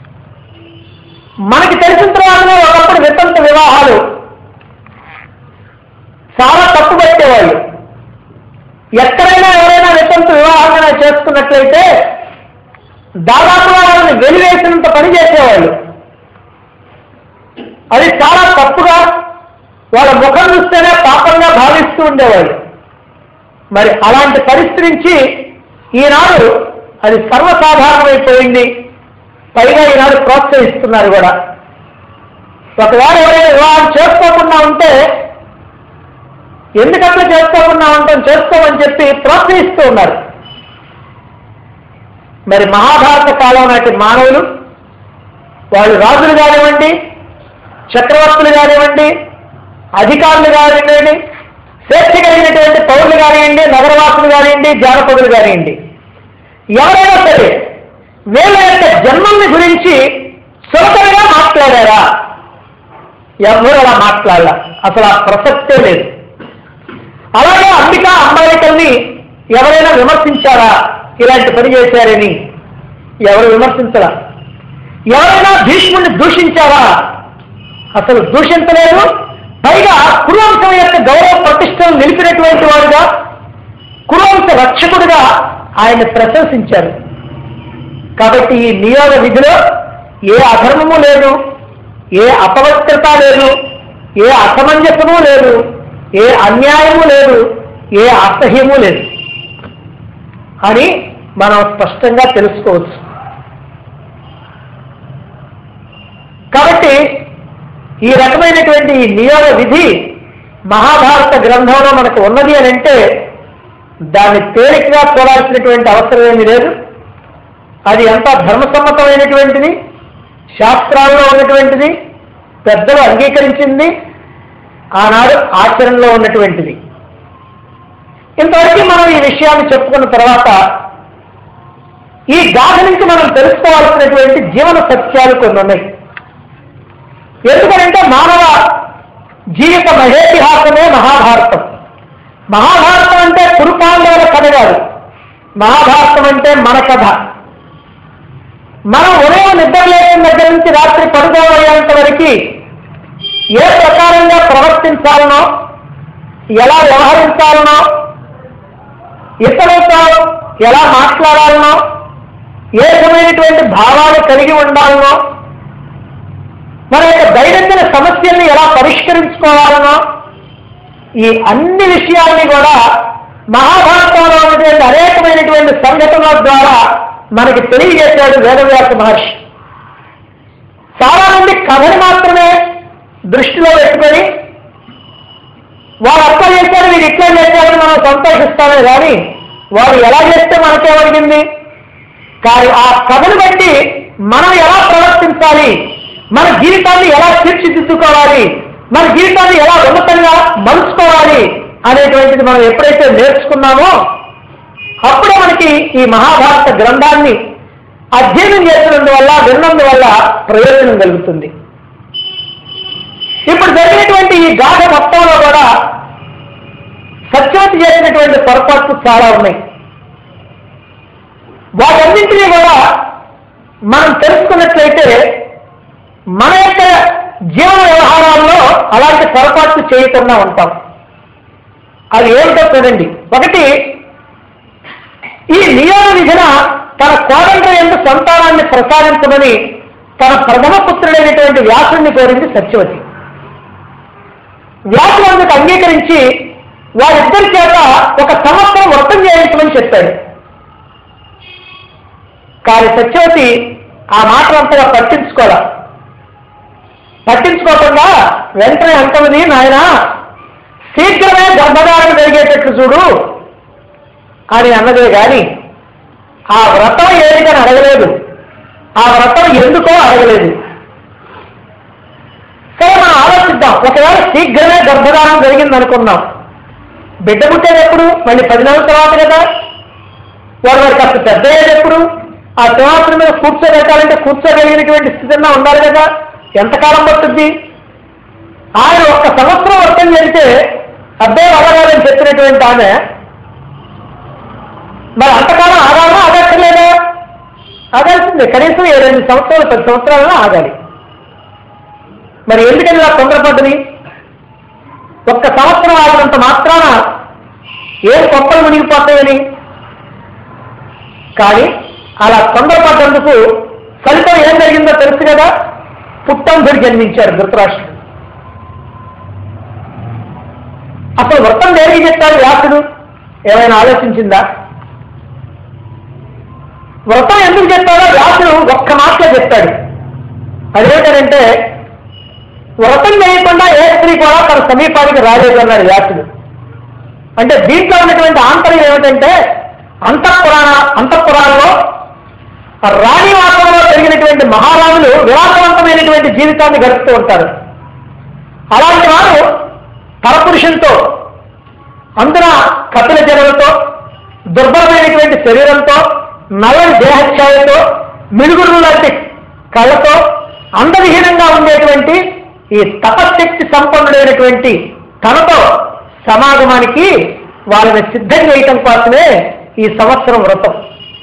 Speaker 1: మనకి తెలిసిన తర్వాతనే ఒకప్పుడు వితంత వివాహాలు చాలా తప్పు పెట్టేవాళ్ళు ఎక్కడైనా ఎవరైనా వితంత వివాహం చేసుకున్నట్లయితే దాదాపుగా వాళ్ళని వెలివేసినంత పని చేసేవాళ్ళు అది చాలా తప్పుగా వాళ్ళ ముఖం చూస్తేనే పాపంగా భావిస్తూ ఉండేవాళ్ళు మరి అలాంటి పరిస్థితి నుంచి ఈనాడు అది సర్వసాధారణమైపోయింది పైగా ఈనాడు ప్రోత్సహిస్తున్నారు కూడా ఒకవేళ ఎవరైనా వివాహం చేసుకోకుండా ఉంటే ఎందుకంటే చేసుకోకుండా ఉంటాం చేసుకోమని చెప్పి ప్రోత్సహిస్తూ ఉన్నారు మరి మహాభారత కాలం నాటి మానవులు వాళ్ళు రాజులు కానివ్వండి చక్రవర్తులు కానివ్వండి అధికారులు కానివ్వండి స్వేచ్ఛ కలిగినటువంటి పౌరులు కానివ్వండి నగరవాసులు కానివ్వండి జానపదులు కానివ్వండి ఎవరైనా సరే వీళ్ళ యొక్క జన్మల్ని గురించి సులభంగా మాట్లాడారా ఎవరు అలా మాట్లాడాల అసలు ఆ ప్రసక్తే లేదు అలాగే అంబికా అంబాలికల్ని ఎవరైనా విమర్శించారా ఇలాంటి పని చేశారని ఎవరు విమర్శించరా ఎవరైనా భీష్ముడిని దూషించారా అసలు దూషించలేదు పైగా కురువంశం యొక్క గౌరవ ప్రతిష్టను నిలిపినటువంటి వాడుగా కురువంశ రక్షకుడిగా ఆయన ప్రశంసించారు కాబట్టి ఈ నియోగ విధిలో ఏ అధర్మము లేదు ఏ అపవిత్రత లేదు ఏ అసమంజసము లేదు ఏ అన్యాయము లేదు ఏ అసహ్యము లేదు అని మనం స్పష్టంగా తెలుసుకోవచ్చు కాబట్టి ఈ రకమైనటువంటి ఈ నియోగ విధి మహాభారత గ్రంథంలో మనకు ఉన్నది అని అంటే దాన్ని తేలికగా చూడాల్సినటువంటి అవసరం ఏమీ లేదు అది ఎంత ధర్మసమ్మతమైనటువంటిది శాస్త్రాల్లో ఉన్నటువంటిది పెద్దలు అంగీకరించింది ఆనాడు ఆచరణలో ఉన్నటువంటిది ఇంతవరకు మనం ఈ విషయాన్ని చెప్పుకున్న తర్వాత ఈ గాథ నుంచి మనం తెలుసుకోవాల్సినటువంటి జీవన సత్యాలు కొన్ని ఉన్నాయి ఎందుకంటే మానవ జీవిత మహేతిహాసమే మహాభారతం మహాభారతం అంటే కురుపాండవుల కథ కాదు మహాభారతం అంటే మన కథ మనం ఉదయం నిద్ర లేచిన దగ్గర నుంచి రాత్రి పడుకోబోయేంత వరకు ఏ ప్రకారంగా ప్రవర్తించాలనో ఎలా వ్యవహరించాలనో ఇతరులతో ఎలా మాట్లాడాలనో ఏ విధమైనటువంటి భావాలు కలిగి ఉండాలనో మన యొక్క దైనందిన సమస్యల్ని ఎలా పరిష్కరించుకోవాలనో ఈ అన్ని విషయాల్ని కూడా మహాభారతంలో ఉన్నటువంటి అనేకమైనటువంటి సంఘటనల ద్వారా మనకి తెలియజేశాడు వేదవ్యాస మహర్షి చాలా మంది కథని మాత్రమే దృష్టిలో పెట్టుకొని వాడు అట్లా చేశారు వీడు ఇట్లా చేశారని మనం సంతోషిస్తామే కానీ వాడు ఎలా చేస్తే మనకేమడిగింది కానీ ఆ కథను బట్టి మనం ఎలా ప్రవర్తించాలి మన జీవితాన్ని ఎలా తీర్చిదిద్దుకోవాలి మన జీవితాన్ని ఎలా ఉన్నతంగా మలుచుకోవాలి అనేటువంటిది మనం ఎప్పుడైతే నేర్చుకున్నామో అప్పుడే మనకి ఈ మహాభారత గ్రంథాన్ని అధ్యయనం చేసినందువల్ల విన్నందువల్ల ప్రయోజనం కలుగుతుంది ఇప్పుడు జరిగినటువంటి ఈ గాథ మొత్తంలో కూడా సత్యవతి చేసినటువంటి పొరపాట్లు చాలా ఉన్నాయి వాటన్నింటినీ కూడా మనం తెలుసుకున్నట్లయితే మన యొక్క జీవన వ్యవహారాల్లో అలాంటి పొరపాట్లు చేయకుండా ఉంటాం అది ఏమిటో చూడండి ఒకటి ఈ నియోగ విధిన తన కోదండ ఎందు సంతానాన్ని ప్రసాదించమని తన ప్రథమ పుత్రుడైనటువంటి వ్యాసుడిని కోరింది సత్యవతి వ్యాసుడు అందుకు అంగీకరించి వారిద్దరి చేత ఒక సంవత్సరం వ్రతం చేయించమని చెప్పాడు కానీ సత్యవతి ఆ మాటలంతగా పట్టించుకోలే పట్టించుకోకుండా వెంటనే అంటది నాయన శీఘ్రమే గర్భధారణ జరిగేటట్లు చూడు అని అన్నదే గాని ఆ వ్రతం ఏమిటని అడగలేదు ఆ వ్రతం ఎందుకో అడగలేదు సరే ఒకవేళ శీఘ్రమే గర్భధానం జరిగింది అనుకున్నాం బిడ్డ పుట్టేది ఎప్పుడు మళ్ళీ పది నెలల తర్వాత కదా వాడు వాడు కాస్త పెద్ద అయ్యేది ఎప్పుడు ఆ సింహాసనం మీద కూర్చోబెట్టాలంటే కూర్చోగలిగినటువంటి స్థితిలో ఉండాలి కదా ఎంతకాలం పట్టుద్ది ఆయన ఒక్క సంవత్సరం వర్తం చేస్తే అబ్బే అడగాలని చెప్పినటువంటి ఆమె మరి అంతకాలం ఆగాలా ఆగక్కర్లేదా ఆగాల్సిందే కనీసం ఏడెనిమిది సంవత్సరాలు పది సంవత్సరాలను ఆగాలి మరి ఎందుకని ఇలా తొందరపడ్డది ఒక్క సంవత్సరం ఆగినంత మాత్రాన ఏం కొప్పలు మునిగిపోతాయని కానీ అలా తొందరపడ్డందుకు ఫలితం ఏం జరిగిందో తెలుసు కదా పుట్టంధుడు జన్మించాడు ధృతరాష్ట్రుడు అసలు వ్రతం దేనికి చెప్తాడు వ్యాసుడు ఏమైనా ఆలోచించిందా వ్రతం ఎందుకు చెప్తాడో వ్యాసుడు ఒక్క మాటలో చెప్తాడు అదేంటంటే వ్రతం చేయకుండా ఏ స్త్రీ కూడా తన సమీపానికి రాలేదు అన్నాడు వ్యాసుడు అంటే దీంట్లో ఉన్నటువంటి ఆంతర్యం ఏమిటంటే అంతఃపురాణ అంతఃపురాల్లో రాణివాసంలో పెరిగినటువంటి మహారాజులు విలాసవంతమైనటువంటి జీవితాన్ని గడుపుతూ ఉంటారు అలాంటి వారు పరపురుషులతో అందున కపిల జనులతో దుర్బలమైనటువంటి శరీరంతో నల్లని దేహఛాయతో మిడుగురు లాంటి కళ్ళతో అందవిహీనంగా ఉండేటువంటి ఈ తపశక్తి సంపన్నుడైనటువంటి తనతో సమాగమానికి వాళ్ళని సిద్ధం చేయటం కోసమే ఈ సంవత్సరం వ్రతం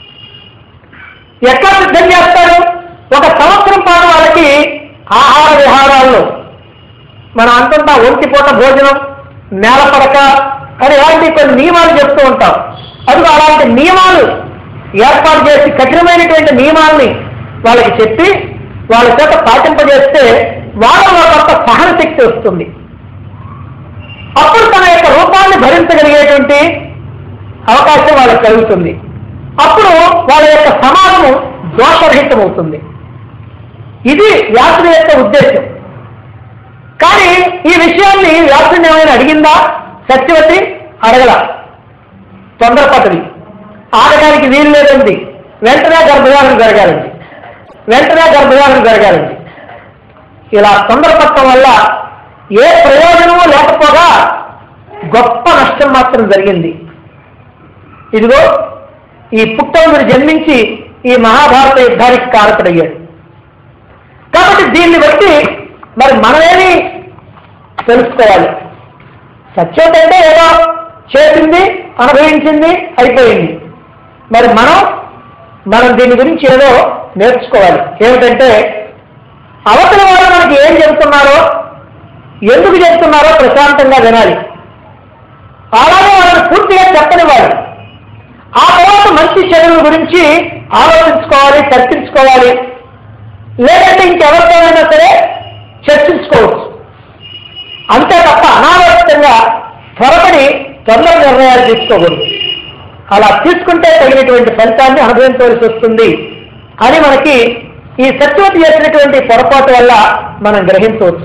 Speaker 1: ఎట్లా సిద్ధం చేస్తారు ఒక సంవత్సరం పాటు వాళ్ళకి ఆహార విహారాల్లో మనం అంటుంటా ఒంటి పూట భోజనం నేల పడక అని ఇలాంటి కొన్ని నియమాలు చెప్తూ ఉంటాం అదిగో అలాంటి నియమాలు ఏర్పాటు చేసి కఠినమైనటువంటి నియమాల్ని వాళ్ళకి చెప్పి వాళ్ళ చేత పాటింపజేస్తే వాళ్ళలో కొంత సహన శక్తి వస్తుంది అప్పుడు తన యొక్క రూపాన్ని భరించగలిగేటువంటి అవకాశం వాళ్ళకి కలుగుతుంది అప్పుడు వాళ్ళ యొక్క సమాజము దోషరహితమవుతుంది ఇది వ్యాసుడి యొక్క ఉద్దేశం కానీ ఈ విషయాన్ని వ్యాసుని ఏమైనా అడిగిందా సత్యవతి అడగల తొందరపడ్డది ఆడగానికి వీలు లేదండి వెంటనే గర్భధారణ జరగాలండి వెంటనే గర్భధారణ జరగాలండి ఇలా తొందరపడటం వల్ల ఏ ప్రయోజనము లేకపోగా గొప్ప నష్టం మాత్రం జరిగింది ఇదిగో ఈ పుట్టవుడు జన్మించి ఈ మహాభారత యుద్ధానికి కారకుడయ్యాడు కాబట్టి దీన్ని బట్టి మరి మనమేమి తెలుసుకోవాలి సత్యం అంటే ఏదో చేసింది అనుభవించింది అయిపోయింది మరి మనం మనం దీని గురించి ఏదో నేర్చుకోవాలి ఏమిటంటే అవతల వాళ్ళు మనకి ఏం చెబుతున్నారో ఎందుకు చెబుతున్నారో ప్రశాంతంగా వినాలి అలాగే వాళ్ళని పూర్తిగా చెప్పనివ్వాలి ఆ తర్వాత మంచి చెడుల గురించి ఆలోచించుకోవాలి చర్చించుకోవాలి లేదంటే ఇంకెవరితోనైనా సరే చర్చించుకోవచ్చు అంతే తప్ప అనాలోచితంగా త్వరపడి తొందర నిర్ణయాలు తీసుకోకూడదు అలా తీసుకుంటే తగినటువంటి ఫలితాన్ని అనుభవించవలసి వస్తుంది అని మనకి ఈ సత్యవతి చేసినటువంటి పొరపాటు వల్ల మనం గ్రహించవచ్చు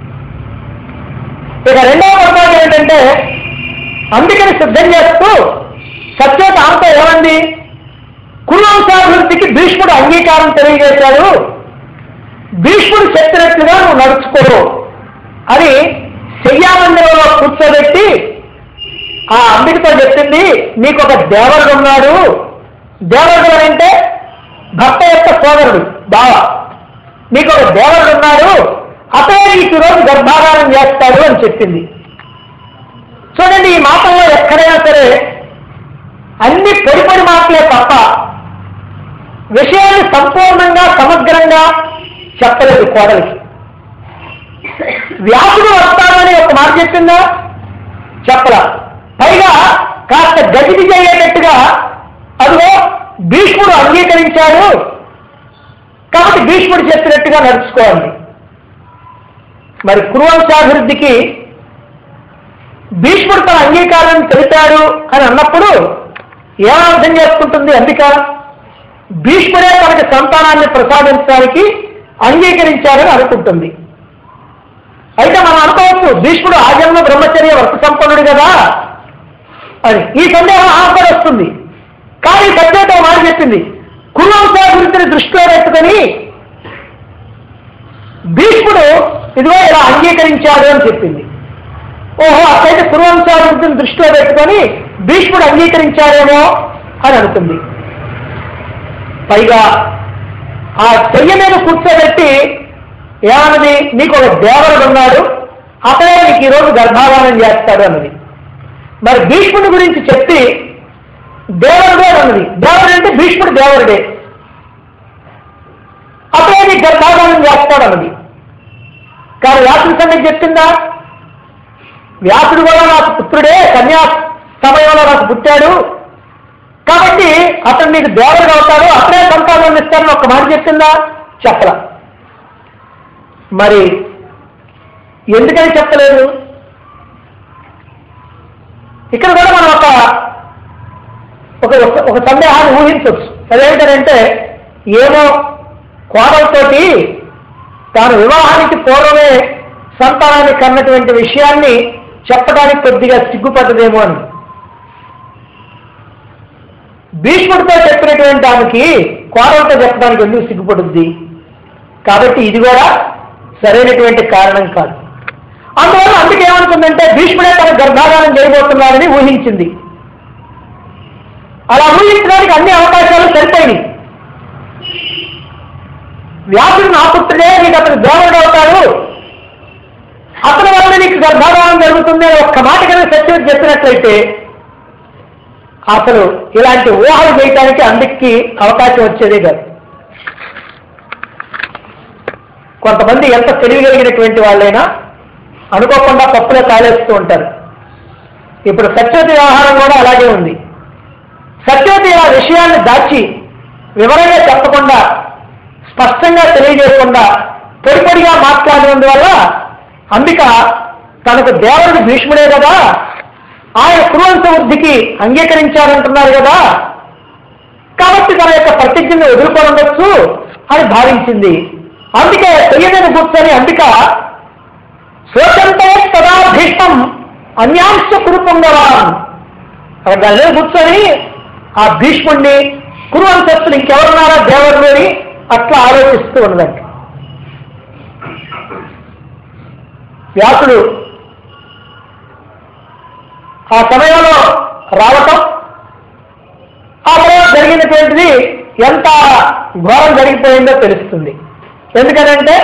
Speaker 1: ఇక రెండవ పొరపాటు ఏంటంటే అందుకని సిద్ధం చేస్తూ సత్యవతి ఆమెతో ఏమంది కులవంశాభివృద్ధికి భీష్ముడు అంగీకారం తెలియజేశాడు భీష్ముడు చెప్పినట్లుగా నువ్వు నడుచుకోరు అని శయ్యామందిరంలో కూర్చోబెట్టి ఆ అంబికతో చెప్పింది నీకు ఒక దేవరుడు ఉన్నాడు దేవరుడు అని అంటే భర్త యొక్క సోదరుడు బావ నీకు ఒక దేవరుడు ఉన్నాడు అతనే నీకు రోజు గర్భాధానం చేస్తాడు అని చెప్పింది చూడండి ఈ మాటల్లో ఎక్కడైనా సరే అన్ని పొడి పొడి మాటలే తప్ప విషయాన్ని సంపూర్ణంగా సమగ్రంగా చెప్పలేదు కోడలికి వ్యాసుడు వస్తాడని ఒక మాట చెప్పిందా చెప్పలా పైగా కాస్త గజిబిజి అయ్యేటట్టుగా అదిగో భీష్ముడు అంగీకరించాడు కాబట్టి భీష్ముడు చెప్పినట్టుగా నడుచుకోవాలి మరి కురువంశాభివృద్ధికి భీష్ముడు తన అంగీకారం తెలిపాడు అని అన్నప్పుడు ఏం అర్థం చేసుకుంటుంది అంబిక భీష్ముడే తనకి సంతానాన్ని ప్రసాదించడానికి అంగీకరించారని అనుకుంటుంది అయితే మనం అనుకోవచ్చు భీష్ముడు ఆజన్మ బ్రహ్మచర్య వర్త సంపన్నుడు కదా అని ఈ సందేహం ఆపడి వస్తుంది కానీ సత్యత మాట చెప్పింది కులవంశాభివృద్ధిని దృష్టిలో పెట్టుకొని భీష్ముడు ఇదిగో ఇలా అంగీకరించాడు అని చెప్పింది ఓహో అట్లయితే కురువంశాభివృద్ధిని దృష్టిలో పెట్టుకొని భీష్ముడు అంగీకరించాడేమో అని అనుకుంది పైగా ఆ చెయ్య మీద కూర్చోబెట్టి ఏమన్నది నీకు ఒక దేవరుడు ఉన్నాడు అతనే నీకు ఈరోజు గర్భాధానం చేస్తాడు అన్నది మరి భీష్ముడి గురించి చెప్పి దేవుడే అన్నది దేవుడు అంటే భీష్ముడు దేవుడే అతనే నీకు గర్భాధానం చేస్తాడు అన్నది కానీ వ్యాసుడి సంగతి చెప్పిందా వ్యాసుడు కూడా నాకు పుత్రుడే కన్యా సమయంలో నాకు పుట్టాడు కాబట్టి అతను నీకు దేవుడు అవుతాడు అప్పుడే సంతానం ఇస్తానని ఒక మాట చెప్పిందా చెప్పల మరి ఎందుకని చెప్పలేదు ఇక్కడ కూడా మనం ఒక ఒక ఒక సందేహాన్ని ఊహించవచ్చు అదేంటంటే ఏమో కోడలతోటి తాను వివాహానికి పూర్వమే సంతానాన్ని కన్నటువంటి విషయాన్ని చెప్పడానికి కొద్దిగా సిగ్గుపడ్డదేమో అని భీష్ముడితో చెప్పినటువంటి ఆమెకి కోడలతో చెప్పడానికి ఎందుకు సిగ్గుపడుద్ది కాబట్టి ఇది కూడా సరైనటువంటి కారణం కాదు అందువల్ల అందుకే ఏమనుకుందంటే భీష్ముడే తన గర్భాధానం చేయబోతున్నాడని ఊహించింది అలా ఊహించడానికి అన్ని అవకాశాలు సరిపోయినాయి వ్యాసుడు నా పుత్రుడే నీకు అతను దేవుడు అవుతాడు అతని వల్ల నీకు గర్భాధానం జరుగుతుంది అని ఒక్క మాట కన్నా సత్యం చెప్పినట్లయితే అసలు ఇలాంటి ఊహలు చేయటానికి అందుకి అవకాశం వచ్చేదే కాదు కొంతమంది ఎంత తెలియగలిగినటువంటి వాళ్ళైనా అనుకోకుండా పప్పులో కాలేస్తూ ఉంటారు ఇప్పుడు సత్యవతి వ్యవహారం కూడా అలాగే ఉంది సత్యవతి ఆ విషయాన్ని దాచి వివరంగా చెప్పకుండా స్పష్టంగా తెలియజేయకుండా పొడి పొడిగా మాట్లాడినందువల్ల అంబిక తనకు దేవుడు భీష్ముడే కదా ఆయన కురువంశ వృద్ధికి అంగీకరించారంటున్నారు కదా కాబట్టి తన యొక్క ప్రతిజ్ఞను ఎదుర్కొనవచ్చు అని భావించింది అందుకే తెలియదని కూర్చొని అంబిక శోకంతో కదా భీష్మం అన్యాంశ కురుపొంగవాన్ అక్కడ దాని మీద కూర్చొని ఆ భీష్ముడిని కురువంశస్థులు ఇంకెవరున్నారా దేవుడు అని అట్లా ఆలోచిస్తూ ఉన్నదంట వ్యాసుడు ఆ సమయంలో రావటం ఆ తర్వాత జరిగినటువంటిది ఎంత ఘోరం జరిగిపోయిందో తెలుస్తుంది ఎందుకనంటే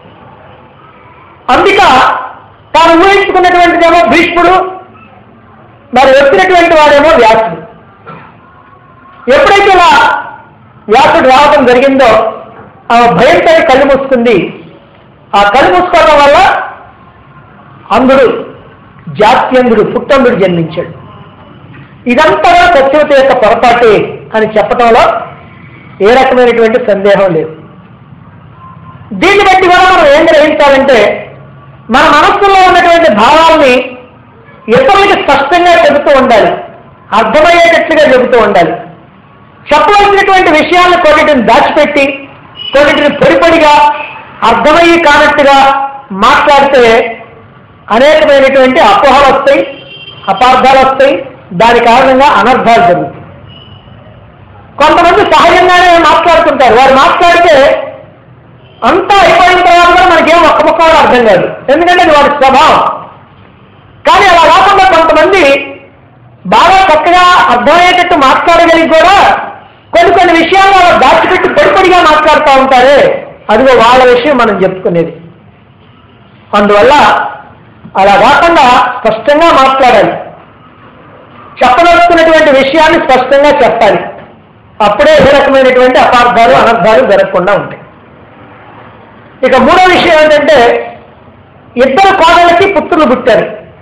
Speaker 1: అంబిక తాను ఊహించుకున్నటువంటిదేమో భీష్ముడు మరి వచ్చినటువంటి వాడేమో వ్యాసుడు ఎప్పుడైతే ఇలా వ్యాసుడు రావడం జరిగిందో ఆ భయంతో కళ్ళు మూసుకుంది ఆ కళ్ళు మూసుకోవడం వల్ల అంధుడు జాత్యంధుడు పుట్టందుడు జన్మించాడు ఇదంతా కూడా సత్యవతి యొక్క పొరపాటే అని చెప్పడంలో ఏ రకమైనటువంటి సందేహం లేదు దీన్ని బట్టి కూడా మనం ఏం గ్రహించాలంటే మన మనస్సులో ఉన్నటువంటి భావాల్ని ఇతరులకి స్పష్టంగా చెబుతూ ఉండాలి అర్థమయ్యేటట్లుగా చెబుతూ ఉండాలి చెప్పవలసినటువంటి విషయాలను కొన్నిటిని దాచిపెట్టి కొన్నిటిని పొడి పొడిగా అర్థమయ్యి కానట్టుగా మాట్లాడితే అనేకమైనటువంటి అపోహలు వస్తాయి అపార్థాలు వస్తాయి దాని కారణంగా అనర్థాలు జరుగుతాయి కొంతమంది సహజంగానే మాట్లాడుతుంటారు వారు మాట్లాడితే అంతా అయిపోయిన తర్వాత కూడా మనకేం ఒక్క ముక్క కూడా అర్థం కాదు ఎందుకంటే అది వాడి స్వభావం కానీ అలా కాకుండా కొంతమంది బాగా చక్కగా అర్థమయ్యేటట్టు మాట్లాడగలిగి కూడా కొన్ని కొన్ని విషయాలు అలా దాచిపెట్టి పొడి పొడిగా మాట్లాడుతూ ఉంటారే అదిగో వాళ్ళ విషయం మనం చెప్పుకునేది అందువల్ల అలా కాకుండా స్పష్టంగా మాట్లాడాలి చెప్పదలుచుకున్నటువంటి విషయాన్ని స్పష్టంగా చెప్పాలి అప్పుడే ఏ రకమైనటువంటి అపార్థాలు అనర్థాలు జరగకుండా ఉంటాయి ఇక మూడో విషయం ఏంటంటే ఇద్దరు కోడలకి పుత్రులు పుట్టారు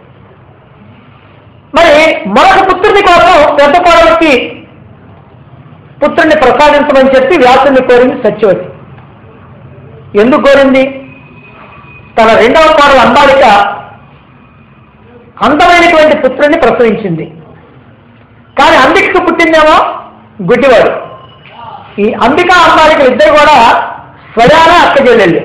Speaker 1: మరి మరొక పుత్రుని కోసం పెద్ద కోడలకి పుత్రుణ్ణి ప్రసాదించమని చెప్పి వ్యాసుని కోరింది సత్యవతి ఎందుకు కోరింది తన రెండవ కోడలు అంబాలిక అందమైనటువంటి పుత్రుణ్ణి ప్రసవించింది కానీ అంబికకు పుట్టిందేమో గుడ్డివాడు ఈ అంబిక అంబాలిక ఇద్దరు కూడా స్వయాన అక్కజెల్లెళ్ళు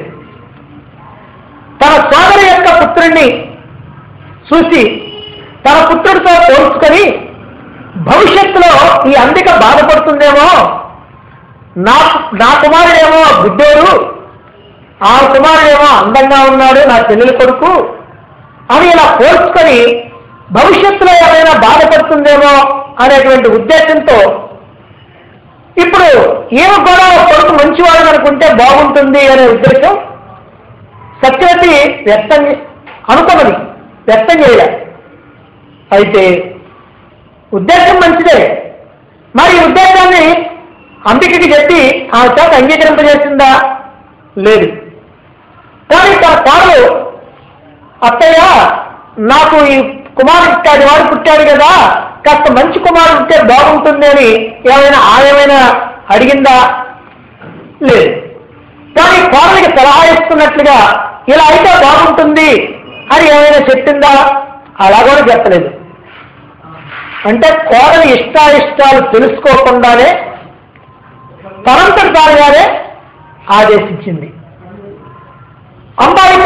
Speaker 1: తన సోదరి యొక్క పుత్రుణ్ణి చూసి తన పుత్రుడితో పోల్చుకొని భవిష్యత్తులో ఈ అంబిక బాధపడుతుందేమో నా నా కుమారుడేమో గుడ్డోడు ఆ కుమారుడేమో అందంగా ఉన్నాడు నా చెల్లెలి కొడుకు అని ఇలా పోల్చుకొని భవిష్యత్తులో ఏమైనా బాధపడుతుందేమో అనేటువంటి ఉద్దేశంతో ఇప్పుడు ఈమె కూడా ఒక కొడుకు మంచివాడు అనుకుంటే బాగుంటుంది అనే ఉద్దేశం సత్యవతి వ్యక్తం అనుకున్నది వ్యక్తం చేయలే అయితే ఉద్దేశం మంచిదే మరి ఈ ఉద్దేశాన్ని అంబికకి చెప్పి ఆ చేత అంగీకరింపజేసిందా లేదు కానీ తన కారు అత్తయ్య నాకు ఈ కుమారుడు ఇట్టాడు వాడు పుట్టాడు కదా కాస్త మంచి కుమారుడు ఉంటే బాగుంటుంది అని ఏమైనా ఆయమైనా అడిగిందా లేదు కానీ కోడలికి సలహా ఇస్తున్నట్లుగా ఇలా అయితే బాగుంటుంది అని ఏమైనా చెప్పిందా అలా కూడా చెప్పలేదు అంటే కోడలి ఇష్టాయిష్టాలు తెలుసుకోకుండానే తనంతటి తానుగానే ఆదేశించింది అంబాలిక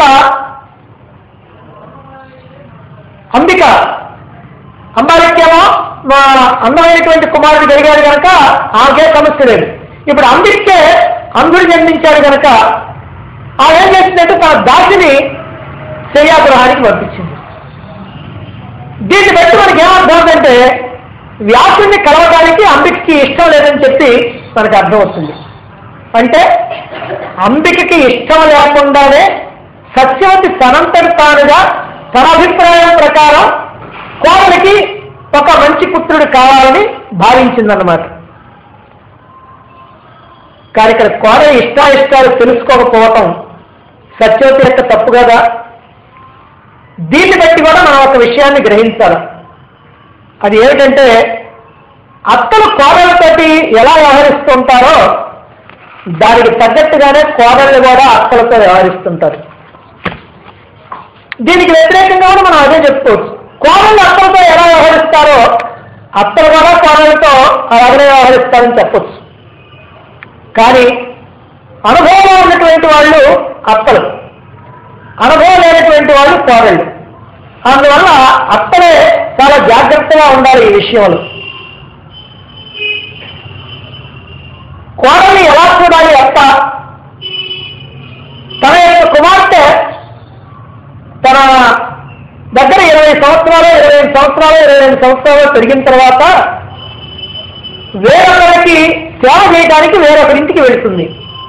Speaker 1: అంబిక అంబాలికేమో మా అందమైనటువంటి కుమారుడు జరిగాడు కనుక ఆమెకే సమస్య లేదు ఇప్పుడు అంబికే అంధుడు జన్మించాడు కనుక ఆ ఏం చేసిందంటే తన దాసిని శయ్యాగృహానికి పంపించింది దీన్ని బట్టి మనకి ఏమర్థమవుతుందంటే వ్యాసుని కలవడానికి అంబికకి ఇష్టం లేదని చెప్పి మనకు అర్థమవుతుంది అంటే అంబికకి ఇష్టం లేకుండానే సత్యవతి తనంతటి తానుగా తన అభిప్రాయం ప్రకారం కోడలికి ఒక మంచి పుత్రుడు కావాలని భావించిందన్నమాట కానీ ఇక్కడ కోడలి ఇష్టాయిష్టాలు తెలుసుకోకపోవటం సత్యవతి యొక్క తప్పు కదా దీన్ని బట్టి కూడా మనం ఒక విషయాన్ని గ్రహించాలి అది ఏమిటంటే అత్తలు కోడలతోటి ఎలా వ్యవహరిస్తుంటారో దానికి తగ్గట్టుగానే కోడళ్ళు కూడా అత్తలతో వ్యవహరిస్తుంటారు దీనికి వ్యతిరేకంగా కూడా మనం అదే చెప్పుకోవచ్చు కోడళ్ళు అత్తలతో ఎలా వ్యవహరిస్తారో అత్తలు కూడా కోడలతో అలాగనే వ్యవహరిస్తారని చెప్పొచ్చు కానీ అనుభవం ఉన్నటువంటి వాళ్ళు అత్తలు అనుభవం లేనటువంటి వాళ్ళు కోడళ్ళు అందువల్ల అత్తలే చాలా జాగ్రత్తగా ఉండాలి ఈ విషయంలో కోడల్ని ఎలా చూడాలి అత్త తన యొక్క కుమార్తె తన దగ్గర ఇరవై సంవత్సరాలు ఇరవై ఐదు సంవత్సరాలు ఇరవై రెండు సంవత్సరాలు పెరిగిన తర్వాత వేరొకరికి సేవ చేయడానికి వేరొకరింటికి వెళుతుంది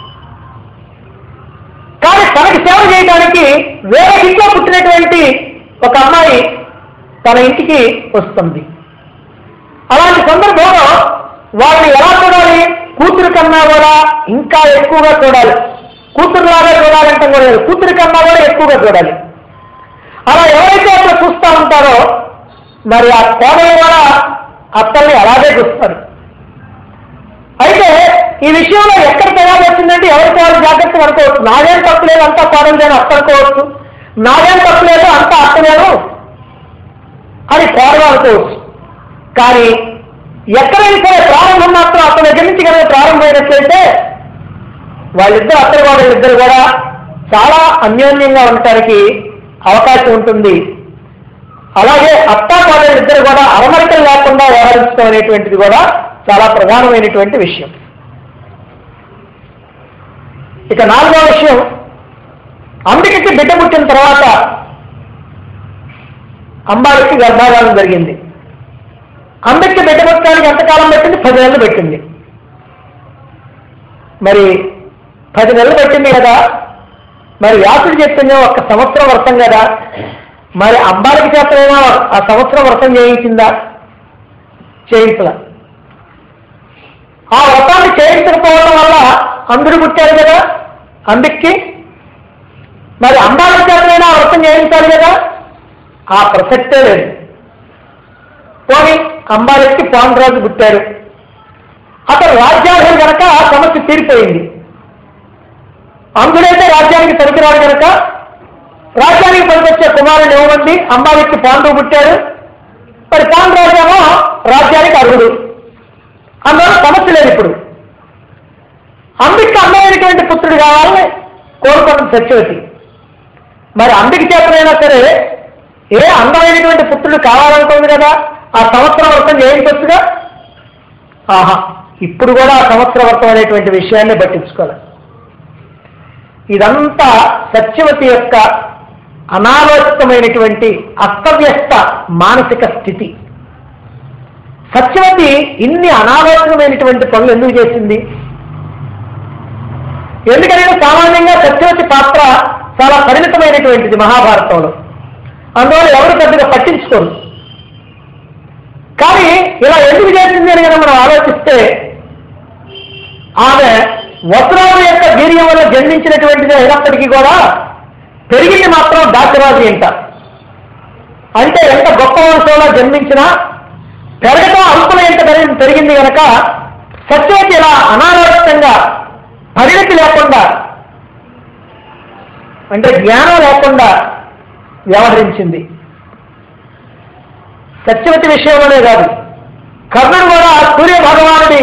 Speaker 1: కానీ తనకి సేవ చేయడానికి వేరే ఇంట్లో పుట్టినటువంటి ఒక అమ్మాయి తన ఇంటికి వస్తుంది అలాంటి సందర్భంలో వాళ్ళని ఎలా చూడాలి కూతురు కన్నా కూడా ఇంకా ఎక్కువగా చూడాలి కూతురులాగా చూడాలంటే కూడా లేదు. కూతురు కన్నా కూడా ఎక్కువగా చూడాలి అలా ఎవరైతే అట్లా చూస్తూ ఉంటారో మరి ఆ కోడలు కూడా అత్తల్ని అలాగే చూస్తారు అయితే ఈ విషయంలో ఎక్కడ తేడా వచ్చిందంటే ఎవరికి వాళ్ళు జాగ్రత్త అనుకోవచ్చు నాదేం తప్పులేదు అంతా కోడలు అత్త అనుకోవచ్చు నాదేం తప్పులేదు అంతా అత్తలేదు అని కోడలు అనుకోవచ్చు కానీ ఎక్కడైనా సరే ప్రారంభం మాత్రం అతని దగ్గర నుంచి కనుక ప్రారంభమైనట్లయితే వాళ్ళిద్దరు అత్తలు వాళ్ళిద్దరు కూడా చాలా అన్యోన్యంగా ఉండటానికి అవకాశం ఉంటుంది అలాగే అత్తా ఇద్దరు కూడా అరమరికలు లేకుండా వ్యవహరించడం అనేటువంటిది కూడా చాలా ప్రధానమైనటువంటి విషయం ఇక నాలుగో విషయం అంబికకి బిడ్డ పుట్టిన తర్వాత అంబాలికి గర్భాధానం జరిగింది అంబికి బిడ్డ పుట్టడానికి ఎంతకాలం పెట్టింది పది నెలలు పెట్టింది మరి పది నెలలు పెట్టింది కదా మరి వ్యాసుడు చెప్పింది ఒక సంవత్సరం వ్రతం కదా మరి అంబాలికి చేతనైనా ఆ సంవత్సరం వ్రతం చేయించిందా చేయించలా ఆ వ్రతాన్ని చేయించకపోవడం వల్ల అందరూ పుట్టారు కదా అంబిక్కి మరి అంబాలికి చేతనైనా ఆ వ్రతం చేయించాలి కదా ఆ ప్రసక్తే లేదు పోనీ అంబాలికి పాండురాజు పుట్టారు అతను రాజ్యాధిపతి కనుక ఆ సమస్య తీరిపోయింది అందుడైతే రాజ్యానికి పనికిరాడు కనుక రాజ్యానికి పనికొచ్చే కుమారుడు ఇవ్వమంది అంబాలికి పాండవు పుట్టాడు మరి పాండురాజేమో రాజ్యానికి అర్హుడు అందువల్ల సమస్య లేదు ఇప్పుడు అంబికి అందమైనటువంటి పుత్రుడు కావాలని కోరుకున్న సత్యవతి మరి అంబికి చేతనైనా సరే ఏ అందమైనటువంటి పుత్రుడు కావాలనుకుంది కదా ఆ సంవత్సరం వర్తం చేయించవచ్చుగా ఆహా ఇప్పుడు కూడా ఆ సంవత్సర వర్తం అనేటువంటి విషయాన్ని పట్టించుకోవాలి ఇదంతా సత్యవతి యొక్క అనాలోచితమైనటువంటి అస్తవ్యస్త మానసిక స్థితి సత్యవతి ఇన్ని అనాలోచితమైనటువంటి పనులు ఎందుకు చేసింది ఎందుకంటే సామాన్యంగా సత్యవతి పాత్ర చాలా పరిమితమైనటువంటిది మహాభారతంలో అందువల్ల ఎవరు పెద్దగా పట్టించుకోరు కానీ ఇలా ఎందుకు చేసింది అని కనుక మనం ఆలోచిస్తే ఆమె వసురాజు యొక్క వీర్యం వల్ల జన్మించినటువంటిది అయినప్పటికీ కూడా పెరిగింది మాత్రం దాసరాజు ఎంట అంటే ఎంత గొప్ప వంశంలో జన్మించినా పెరగటం అల్పుల ఎంత పెరిగి- పెరిగింది కనుక సత్యవతి ఇలా అనారోగ్యంగా పరిణతి లేకుండా అంటే జ్ఞానం లేకుండా వ్యవహరించింది సత్యవతి విషయంలోనే కాదు కర్ణుడు కూడా సూర్య భగవానుడి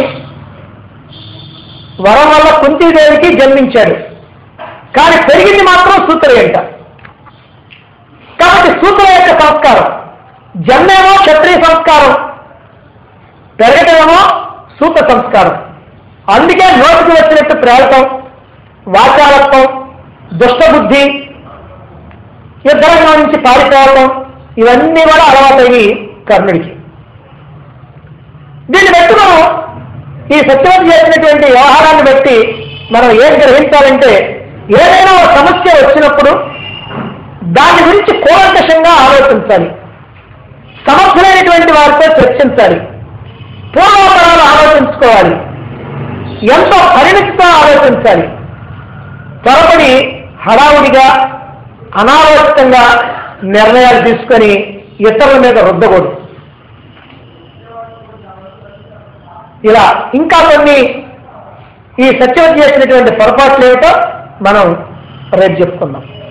Speaker 1: వరం వల్ల కుంతీదేవికి జన్మించాడు కానీ పెరిగింది మాత్రం సూత్ర ఎంట కాబట్టి సూత్ర యొక్క సంస్కారం జన్మేమో క్షత్రియ సంస్కారం పెరగటమేమో సూత సంస్కారం అందుకే నోటికి వచ్చినట్టు ప్రేరకం వాచాలత్వం దుష్టబుద్ధి యుద్ధరంగం నుంచి పారిపోవటం ఇవన్నీ కూడా అలవాటయ్యి కర్ణుడికి దీన్ని బట్టి మనం ఈ సత్యవతి చేసినటువంటి వ్యవహారాన్ని బట్టి మనం ఏం గ్రహించాలంటే ఏదైనా ఒక సమస్య వచ్చినప్పుడు దాని గురించి కూలంకషంగా ఆలోచించాలి సమర్థులైనటువంటి వారితో చర్చించాలి పూర్వపరాలు ఆలోచించుకోవాలి ఎంతో పరిమితితో ఆలోచించాలి త్వరపడి హడావుడిగా అనాలోచితంగా నిర్ణయాలు తీసుకొని ఇతరుల మీద రుద్దకూడదు ఇలా ఇంకా కొన్ని ఈ సత్యవతి చేసినటువంటి పొరపాట్లు ఏమిటో మనం రేపు చెప్పుకుందాం